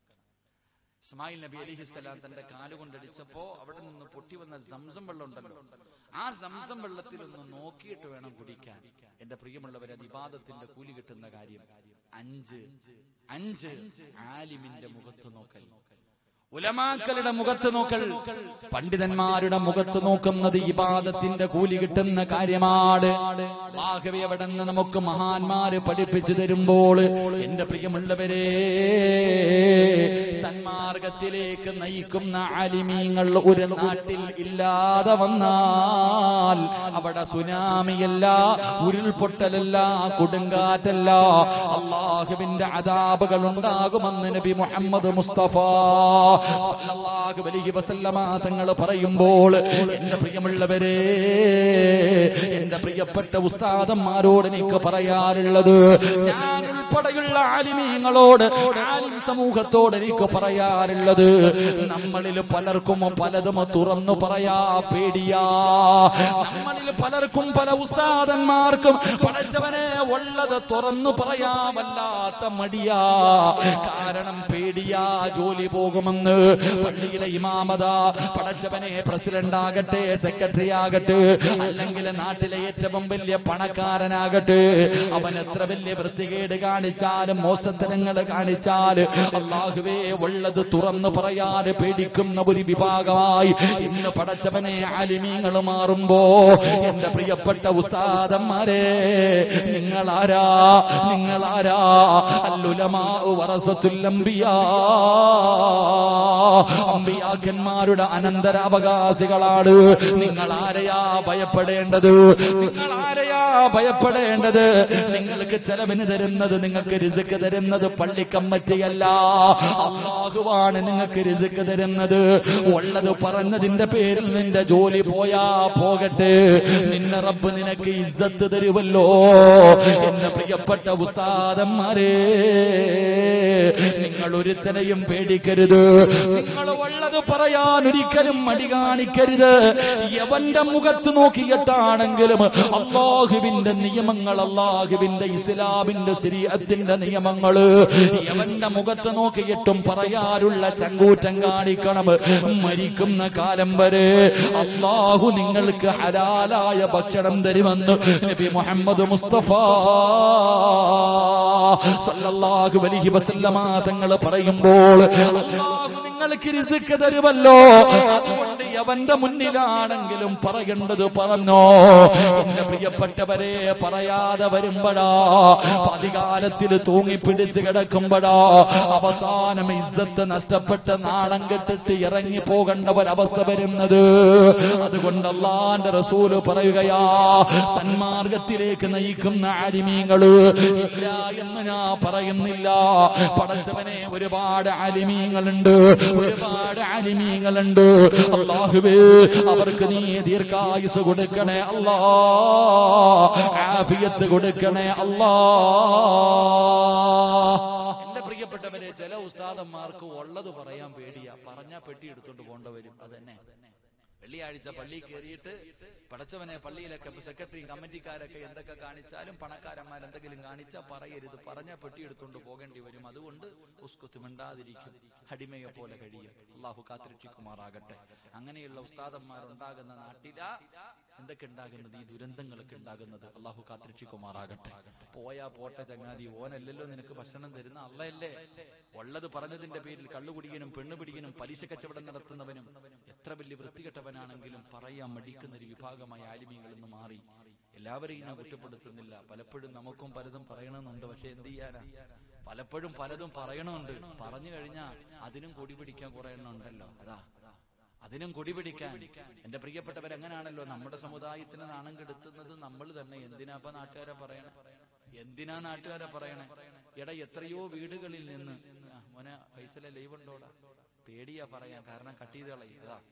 ഇസ്മായിൽ നബി അലിഹിസ്സലാം തന്റെ കാലുകൊണ്ടടിച്ചപ്പോ അവിടെ നിന്ന് പൊട്ടി വന്ന സംസം വെള്ളം ഉണ്ടല്ലോ ആ സംസം വെള്ളത്തിൽ ഒന്ന് നോക്കിയിട്ട് വേണം കുടിക്കാൻ എന്റെ പ്രിയമുള്ളവരെ അത് ഇബാദത്തിന്റെ കൂലി കിട്ടുന്ന കാര്യം അഞ്ച് അഞ്ച് ആലിമിന്റെ മുഖത്ത് നോക്കൽ ഉലമാക്കളുടെ മുഖത്ത് നോക്കൽ പണ്ഡിതന്മാരുടെ മുഖത്ത് നോക്കുന്നത് ഇബാദത്തിന്റെ കൂലി കിട്ടുന്ന കാര്യമാണ് അല്ലാഹുവേ അവിടെ നിന്ന് നമുക്ക് മഹാന്മാര് പഠിപ്പിച്ചു തരുമ്പോൾ എന്റെ പ്രിയമുള്ളവരെ സന്മാർഗത്തിലേക്ക് നയിക്കുന്ന ആലിമീങ്ങൾ ഒരു നാട്ടിൽ ഇല്ലാതെ വന്നാൽ അവിടെ സുനാമിയല്ല ഉരുൾപൊട്ടലല്ല കൊടുങ്കാറ്റല്ല അള്ളാഹുവിന്റെ അതാപകൾ ഉണ്ടാകുമെന്ന് നബി മുഹമ്മദ് മുസ്തഫ സല്ലല്ലാഹു അലൈഹി വസല്ലമ തങ്ങൾ പറയുമ്പോൾ എന്റെ പ്രിയമുള്ളവരെ എന്റെ പ്രിയപ്പെട്ട ഉസ്താദന്മാരോട് എനിക്ക് പറയാറുള്ളത് ഞാൻ ഉൾപ്പെടെയുള്ള ആലിമീങ്ങളോട് ആലിം സമൂഹത്തോട് എനിക്ക് പറയാറുള്ളത് നമ്മളിൽ പലർക്കും പലതും തുറന്നു പറയാ പേടിയാ നമ്മളിൽ പലർക്കും പല ഉസ്താദന്മാർക്കും പടച്ചവനെ ഉള്ളത് തുറന്നു പറയാ വല്ലാത്ത മടിയാ കാരണം പേടിയാ ജോലി പോകുമെന്ന് പള്ളിയിലെ ഇമാമത പടച്ചവനെ പ്രസിഡന്റ് ആകട്ടെ സെക്രട്ടറി ആകട്ടെ അല്ലെങ്കിൽ നാട്ടിലെ ഏറ്റവും വലിയ പണക്കാരനാകട്ടെ അവൻ എത്ര വലിയ വൃത്തികേട് കാണിച്ചാലും മോശത്തരങ്ങൾ കാണിച്ചാല് അള്ളാഹുവേ ഉള്ളത് തുറന്നു പറയാതെ പേടിക്കുന്ന ഒരു വിഭാഗമായി ഇന്ന് പടച്ചവനെ ആലിമീങ്ങൾ മാറുമ്പോ എന്റെ പ്രിയപ്പെട്ട ഉസ്താദന്മാരെ നിങ്ങളാരാ നിങ്ങളാരാ അല്ലുലമാ വറസത്തുല്ലംബിയാ അമ്പിയാക്കന്മാരുടെ അനന്തരാവകാശികളാണ് നിങ്ങൾ ആരെയാ ഭയപ്പെടേണ്ടത് നിങ്ങൾ ആരെയാ ഭയപ്പെടേണ്ടത് നിങ്ങൾക്ക് ചെലവിന് തരുന്നത് നിങ്ങൾക്ക് രിസുക്ക് തരുന്നത് പള്ളിക്കമ്മറ്റിയല്ല അള്ളാഹുവാണ് നിങ്ങൾക്ക് രിസുക്ക് തരുന്നത് ഉള്ളത് പറഞ്ഞതിന്റെ പേരിൽ നിന്റെ ജോലി പോയാ പോകട്ടെ നിന്നെ റബ്ബ് നിനക്ക് ഇസ്സത്ത് തരുമല്ലോ എന്റെ പ്രിയപ്പെട്ട ഉസ്താദന്മാരെ നിങ്ങൾ ഒരുത്തനെയും പേടിക്കരുത് നിങ്ങൾ ഉള്ളത് പറയാൻ ഒരിക്കലും മടി കാണിക്കരുത് യവന്റെ മുഖത്ത് നോക്കിയിട്ടാണെങ്കിലും അള്ളാഹുവിന്റെ നിയമങ്ങൾ അള്ളാഹുവിന്റെ ഇസ്ലാമിന്റെ ശരീരത്തിന്റെ നിയമങ്ങള് യവന്റെ മുഖത്ത് നോക്കിയിട്ടും പറയാനുള്ള ചങ്കൂറ്റം കാണിക്കണം മരിക്കുന്ന കാലം വരെ അള്ളാഹു നിങ്ങൾക്ക് ഹലാലായ ഭക്ഷണം തരുമെന്ന് നബി മുഹമ്മദ് മുസ്തഫ സല്ലല്ലാഹു അലൈഹി വസല്ലമ തങ്ങൾ പറയുമ്പോൾ അള്ളാഹു നിങ്ങൾക്ക് റിസ്ക് തരുമല്ലോ അതുകൊണ്ട് അവന്റെ മുന്നിലാണെങ്കിലും പറയേണ്ടത് പറഞ്ഞോ എന്റെ പ്രിയപ്പെട്ടവരെ പറയാതെ വരുമ്പോഴാ പതികാലത്തിൽ തൂങ്ങിപ്പിടിച്ച് കിടക്കുമ്പോഴാ അവസാനം ഇജ്ജത്ത് നഷ്ടപ്പെട്ട് നാണം കെട്ടിട്ട് ഇറങ്ങി പോകേണ്ട ഒരവസ്ഥ വരുന്നത് അതുകൊണ്ട് അള്ളാന്റെ റസൂല് പറയുകയാ സന്മാർഗത്തിലേക്ക് നയിക്കുന്ന ആലിമീങ്ങള് ഇല്ല എന്ന് ഞാൻ പറയുന്നില്ല പടച്ചവനെ ഒരുപാട് ആലിമീങ്ങളുണ്ട് ഒരുപാട് ആലിമീങ്ങളുണ്ട് അള്ളാഹുവേ അവർക്ക് നീ ദീർഘായുസ് കൊടുക്കണേ അല്ലാ ആഫിയത്ത് കൊടുക്കണേ അല്ലാ എന്റെ പ്രിയപ്പെട്ടവരെ ചില ഉസ്താദന്മാർക്ക് ഉള്ളത് പറയാൻ പേടിയാ പറഞ്ഞാ പെട്ടി എടുത്തോണ്ട് പോകേണ്ടവരും അതന്നെ വെള്ളിയാഴ്ച പള്ളി കയറിയിട്ട് പടച്ചവനെ പള്ളിയിലൊക്കെ സെക്രട്ടറിയും കമ്മിറ്റിക്കാരൊക്കെ എന്തൊക്കെ കാണിച്ചാലും പണക്കാരന്മാർ എന്തെങ്കിലും കാണിച്ചാൽ പറയരുത് പറഞ്ഞ പെട്ടി എടുത്തോണ്ട് പോകേണ്ടി വരും അതുകൊണ്ട് ഉസ്കുത്ത് മിണ്ടാതിരിക്കും അടിമയെ പോലെ കഴിയും അള്ളാഹു കാത്തിരക്ഷിക്കുമാറാകട്ടെ അങ്ങനെയുള്ള ഉസ്താദന്മാർ ഉണ്ടാകുന്ന നാട്ടിലാ എന്തൊക്കെ ഉണ്ടാകുന്നത് ഈ ദുരന്തങ്ങളൊക്കെ ഉണ്ടാകുന്നത് അള്ളാഹു കാത്തിരക്ഷിക്കുമാറാകട്ടെ പോയാ പോട്ടെ ചങ്ങാതി ഓനല്ലല്ലോ നിനക്ക് ഭക്ഷണം തരുന്ന അള്ളയല്ലേ ഉള്ളത് പറഞ്ഞതിന്റെ പേരിൽ കള്ളുകുടിയനും പെണ്ണുപിടിക്കനും പലിശ കച്ചവടം നടത്തുന്നവനും എത്ര വലിയ വൃത്തികെട്ടവനാണെങ്കിലും പറയാൻ മടിക്കുന്ന ഒരു വിഭാഗമായി ആലിമീങ്ങളിൽ നിന്ന് മാറി എല്ലാവരെയും ഞാൻ കുറ്റപ്പെടുത്തുന്നില്ല പലപ്പോഴും നമുക്കും പലതും പറയണമെന്നുണ്ട് പക്ഷെ എന്ത് ചെയ്യാനാ പലപ്പോഴും പലതും പറയണമുണ്ട് പറഞ്ഞു കഴിഞ്ഞാൽ അതിനും കൊടി പിടിക്കാൻ കുറെ എണ്ണം ഉണ്ടല്ലോ അതാ അതിനും കൊടി പിടിക്കാൻ എന്റെ പ്രിയപ്പെട്ടവർ എങ്ങനെയാണല്ലോ നമ്മുടെ സമുദായത്തിന് നാണം കെടുത്തുന്നത് നമ്മൾ തന്നെ എന്തിനാ ഇപ്പൊ നാട്ടുകാരെ പറയണേ എന്തിനാ നാട്ടുകാരെ പറയണേ എടാ എത്രയോ വീടുകളിൽ നിന്ന് ആ, മോനെ ഫൈസലെ ലൈവ് ഉണ്ടോടാ പേടിയാ പറയാൻ കാരണം കട്ട് ചെയ്ത് കളയും അതാ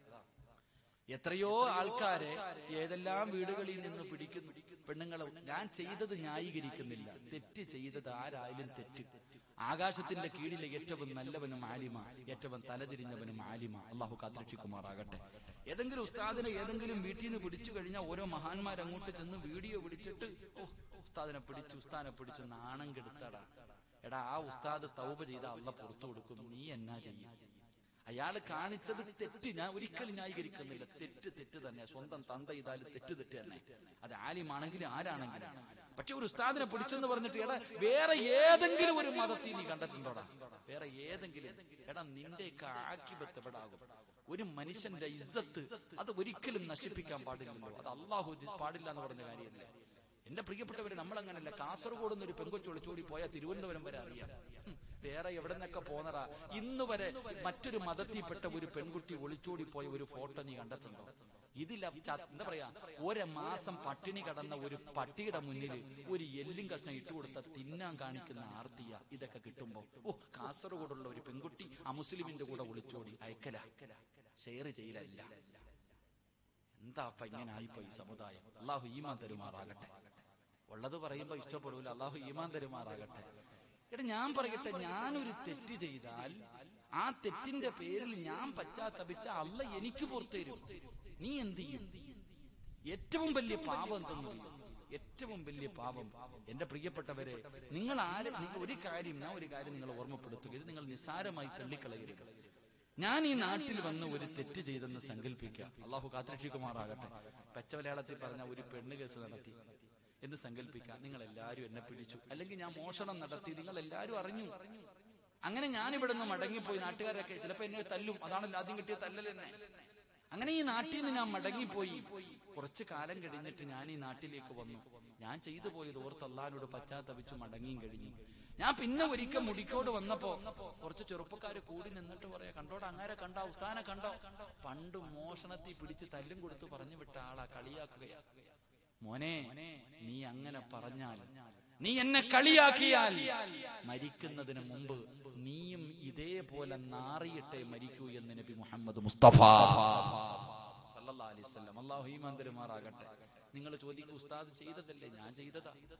എത്രയോ ആൾക്കാരെ ഏതെല്ലാം വീടുകളിൽ നിന്ന് പിടിക്കുന്നു പെണ്ണുങ്ങളെ ഞാൻ ചെയ്തത് ന്യായീകരിക്കുന്നില്ല തെറ്റ് ചെയ്തത് ആരായാലും തെറ്റ് ആകാശത്തിന്റെ കീഴിലെ ഏറ്റവും നല്ലവനും ആലിമ ഏറ്റവും തലതിരിഞ്ഞവനും ആലിമ അള്ളാഹു കാത്തിരക്ഷിക്കുമാറാകട്ടെ ഏതെങ്കിലും ഉസ്താദിനെ ഏതെങ്കിലും വീട്ടിൽ നിന്ന് പിടിച്ചു കഴിഞ്ഞാൽ ഓരോ മഹാന്മാർ അങ്ങോട്ട് ചെന്ന് വീഡിയോ പിടിച്ചിട്ട് ഓ ഉസ്താദിനെ പിടിച്ചു ഉസ്താദിനെ പിടിച്ചു നാണം കെടുത്തടാ എടാ ആ ഉസ്താദ് തൗബ ചെയ്ത അള്ള പുറത്തു കൊടുക്കും നീ എന്നാ ചെയ്യും അയാൾ കാണിച്ചത് തെറ്റ് ഞാൻ ഒരിക്കലും ന്യായീകരിക്കുന്നില്ല തെറ്റ് തെറ്റ് തന്നെ സ്വന്തം തന്ത ചെയ്താൽ തെറ്റ് തെറ്റ് തന്നെ അത് ആലിമാണെങ്കിലും ആരാണെങ്കിലും പക്ഷെ ഒരു ഉസ്താദിനെ പിടിച്ചെന്ന് പറഞ്ഞിട്ട് എടാ വേറെ ഏതെങ്കിലും ഒരു മതത്തിൽ നീ കണ്ടിട്ടുണ്ടോടാ വേറെ ഏതെങ്കിലും എടാ നിന്റെയൊക്കെ ആക്കിബത്ത് എവിടാകും ഒരു മനുഷ്യന്റെ ഇസ്സത്ത് അത് ഒരിക്കലും നശിപ്പിക്കാൻ പാടില്ലല്ലോ അത് അള്ളാഹു പാടില്ല എന്ന് പറഞ്ഞ കാര്യമല്ലേ എന്റെ പ്രിയപ്പെട്ടവര് നമ്മൾ അങ്ങനല്ല കാസർഗോഡ് നിന്ന് ഒരു പെൺകൊച്ചു ഒളിച്ചോടി പോയാൽ തിരുവനന്തപുരം വരെ അറിയാം ഹും, വേറെ എവിടെ നിന്നൊക്കെ പോന്നടാ ഇന്ന് വരെ മറ്റൊരു മതത്തിൽപ്പെട്ട ഒരു പെൺകുട്ടി ഒളിച്ചോടി പോയ ഒരു ഫോട്ടോ നീ കണ്ടിട്ടുണ്ടോ ഇതിൽ എന്താ പറയാ ഒരു മാസം പട്ടിണി കടന്ന ഒരു പട്ടിയുടെ മുന്നിൽ ഒരു എല്ലും കഷ്ണം ഇട്ടുകൊടുത്ത തിന്നാൻ കാണിക്കുന്ന ആർത്തിയ ഇതൊക്കെ കിട്ടുമ്പോ ഓ കാസർഗോഡുള്ള ഒരു പെൺകുട്ടി അമുസ്ലിമിന്റെ കൂടെ ഒളിച്ചോടി അയക്കല ഷെയർ ചെയ്യലില്ല എന്താ അപ്പൊ ഇങ്ങനെ ആയിപ്പോ ഈ സമുദായം അള്ളാഹു ഈമാൻ തരുമാറാകട്ടെ ഉള്ളത് പറയുമ്പോ ഇഷ്ടപ്പെടൂല അള്ളാഹു ഈമാൻ തരുമാറാകട്ടെ എടാ ഞാൻ പറയട്ടെ ഞാനൊരു തെറ്റ് ചെയ്താൽ ആ തെറ്റിന്റെ പേരിൽ ഞാൻ പശ്ചാത്തപിച്ച അല്ല എനിക്ക് പുറത്തുതരും നീ എന്ത് ചെയ്യും ഏറ്റവും വലിയ പാപം എന്തെന്നറിയോ ഏറ്റവും വലിയ പാപം എന്റെ പ്രിയപ്പെട്ടവരെ നിങ്ങൾ ആര് നിങ്ങൾ ഒരു കാര്യം ഞാൻ ഒരു കാര്യം നിങ്ങൾ ഓർമ്മപ്പെടുത്തുക ഇത് നിങ്ങൾ നിസ്സാരമായി തള്ളിക്കളയരുത് ഞാൻ ഈ നാട്ടിൽ വന്ന് ഒരു തെറ്റ് ചെയ്തെന്ന് സങ്കല്പിക്കുക അള്ളാഹു കാത്തിരക്ഷിക്കുമാറാകട്ടെ പച്ച മലയാളത്തിൽ പറഞ്ഞ ഒരു പെണ്ണ് കേസ് നടത്തി എന്ന് സങ്കല്പിക്കുക നിങ്ങൾ എല്ലാവരും എന്നെ പിടിച്ചു അല്ലെങ്കിൽ ഞാൻ മോഷണം നടത്തി നിങ്ങൾ എല്ലാവരും അറിഞ്ഞു അങ്ങനെ ഞാൻ ഇവിടെ നിന്ന് മടങ്ങിപ്പോയി നാട്ടുകാരൊക്കെ ചിലപ്പോ എന്നെ തല്ലും അതാണല്ലോ ആദ്യം കിട്ടിയ തല്ലൽ തന്നെ അങ്ങനെ ഈ നാട്ടിൽ നിന്ന് ഞാൻ മടങ്ങിപ്പോയി കുറച്ചു കാലം കഴിഞ്ഞിട്ട് ഞാൻ ഈ നാട്ടിലേക്ക് വന്നു ഞാൻ ചെയ്തു പോയത് ഓർത്ത് അള്ളഹാനോട് പശ്ചാത്തപിച്ചു മടങ്ങിയും കഴിഞ്ഞു ഞാൻ പിന്നെ ഒരിക്കൽ മുടിക്കോട് വന്നപ്പോ കുറച്ച് ചെറുപ്പക്കാര് കൂടി നിന്നിട്ട് പറയാ കണ്ടോടാ അങ്ങാരെ കണ്ടോ ഉസ്താനെ കണ്ടോ പണ്ട് മോഷണത്തിൽ പിടിച്ച് തല്ലും കൊടുത്ത് പറഞ്ഞു വിട്ട ആളാ കളിയാക്കുകയാ മോനെ നീ അങ്ങനെ പറഞ്ഞാൽ നീ എന്നെ കളിയാക്കിയാൽ മരിക്കുന്നതിന് മുമ്പ് നീയും ഇതേപോലെ നാറിയിട്ടേ മരിക്കൂ എന്ന് നബി മുഹമ്മദ് മുസ്തഫ സല്ലല്ലാഹു അലൈഹി വസല്ലം അല്ലാഹു ഈമാൻ തരുമാറാകട്ടെ നിങ്ങൾ ചോദിക്കും ഉസ്താദ് ചെയ്തതല്ലേ ഞാൻ ചെയ്തതാ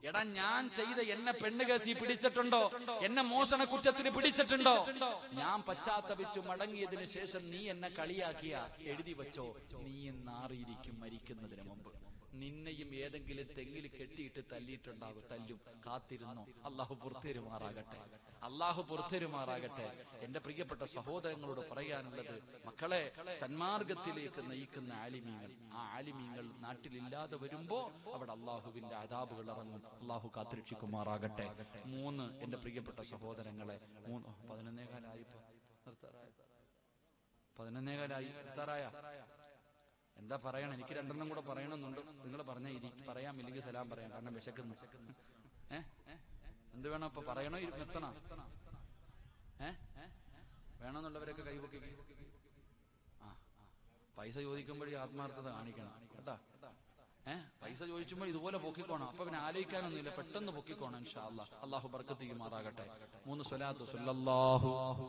എടാ ഞാൻ ചെയ്ത എന്നെ പെണ്ണുകേസി പിടിച്ചിട്ടുണ്ടോ എന്നെ മോഷണ കുറ്റത്തിന് പിടിച്ചിട്ടുണ്ടോ ഞാൻ പശ്ചാത്തപിച്ചു മടങ്ങിയതിനു ശേഷം നീ എന്നെ കളിയാക്കിയ എഴുതി വെച്ചോ നീ നാറിയിരിക്കും മരിക്കുന്നതിന് മുമ്പ് നിന്നെയും ഏതെങ്കിലും തെങ്ങിൽ കെട്ടിയിട്ട് തല്ലിയിട്ടുണ്ടാകും തല്ലും കാത്തിരുന്നോ അള്ളാഹു പുറത്തേരുമാറാകട്ടെ അള്ളാഹു പുറത്തേരുമാറാകട്ടെ എന്റെ പ്രിയപ്പെട്ട സഹോദരങ്ങളോട് പറയാനുള്ളത് മക്കളെ സന്മാർഗത്തിലേക്ക് നയിക്കുന്ന ആലിമീങ്ങൾ ആ ആലിമീങ്ങൾ നാട്ടിലില്ലാതെ വരുമ്പോ അവിടെ അള്ളാഹുവിന്റെ അതാബുകൾ ഇറങ്ങും അള്ളാഹു കാത്തിരക്ഷിക്കുമാറാകട്ടെ മൂന്ന് എന്റെ പ്രിയപ്പെട്ട സഹോദരങ്ങളെ മൂന്ന് പതിനൊന്നേകാലായിപ്പോ നിർത്താറായ പതിനൊന്നേകാലായി നിർത്താറായ എന്താ പറയണം എനിക്ക് രണ്ടെണ്ണം കൂടെ പറയണമെന്നുണ്ട് നിങ്ങൾ പറഞ്ഞ ഇരി പറയാം ഇല്ലെങ്കിൽ സലാം പറയാം കാരണം വിശക്കുന്നു ഏ എന്ത് വേണം ഇപ്പൊ പറയണോ ഇരി- നിർത്തണോ ഏ വേണമെന്നുള്ളവരൊക്കെ കൈപൊക്കി ആ പൈസ ചോദിക്കുമ്പോഴേ ആത്മാർത്ഥത കാണിക്കണം കേട്ടാ ഏ പൈസ ചോദിച്ചുമ്പോൾ ഇതുപോലെ പൊക്കിക്കോണം അപ്പൊ പിന്നെ ആലോചിക്കാനൊന്നുമില്ല പെട്ടെന്ന് പൊക്കിക്കോണം ഇൻഷാ അല്ലാ അള്ളാഹു ബർക്കത്ത് ചെയ്യുമാറാകട്ടെ മൂന്ന് സ്വലാത്ത് സുല്ലല്ലാഹു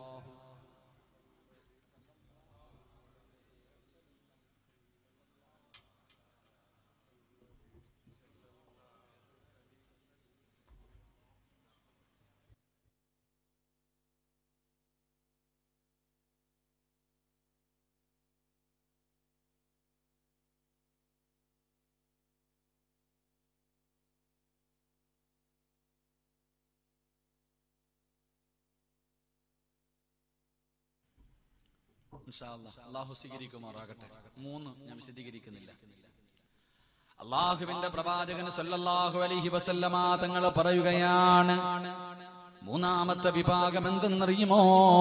ഇൻഷാ അല്ലാ. അള്ളാഹു സ്വീകരിക്കുമാറാകട്ടെ മൂന്ന് ഞാൻ വിശദീകരിക്കുന്നില്ല അള്ളാഹുവിന്റെ പ്രവാചകൻ സല്ലല്ലാഹു അലൈഹി വസല്ലമ തങ്ങൾ പറയുകയാണ് മൂന്നാമത്തെ വിഭാഗം എന്തെന്നറിയുമോ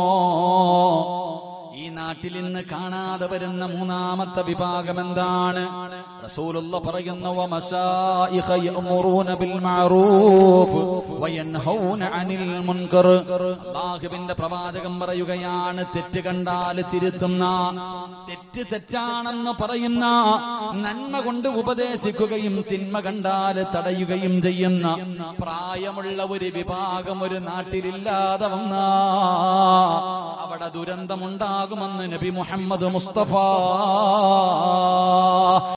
ഈ നാട്ടിൽ ഇന്ന് കാണാതെ വരുന്ന മൂന്നാമത്തെ വിഭാഗം എന്താണ് റസൂലുള്ള പറയുന്നു വമശായിഖ യഅ്മുറൂന ബിൽ മഅറൂഫ് വയൻഹൗന അനിൽ മുൻകർ അല്ലാഹുവിന്റെ പ്രവാചകൻ പറയുകയാണ് തെറ്റ് കണ്ടാൽ തിരുത്തുന്ന തെറ്റ് തെറ്റാണെന്ന് പറയുന്ന നന്മ കൊണ്ട് ഉപദേശിക്കുകയും തിന്മ കണ്ടാൽ തടയുകയും ചെയ്യുന്ന പ്രായമുള്ള ഒരു വിഭാഗം ഒരു നാട്ടിലില്ലാതെ വന്ന അവിടെ ദുരന്തമുണ്ടാകുമെന്ന് നബി മുഹമ്മദ് മുസ്തഫ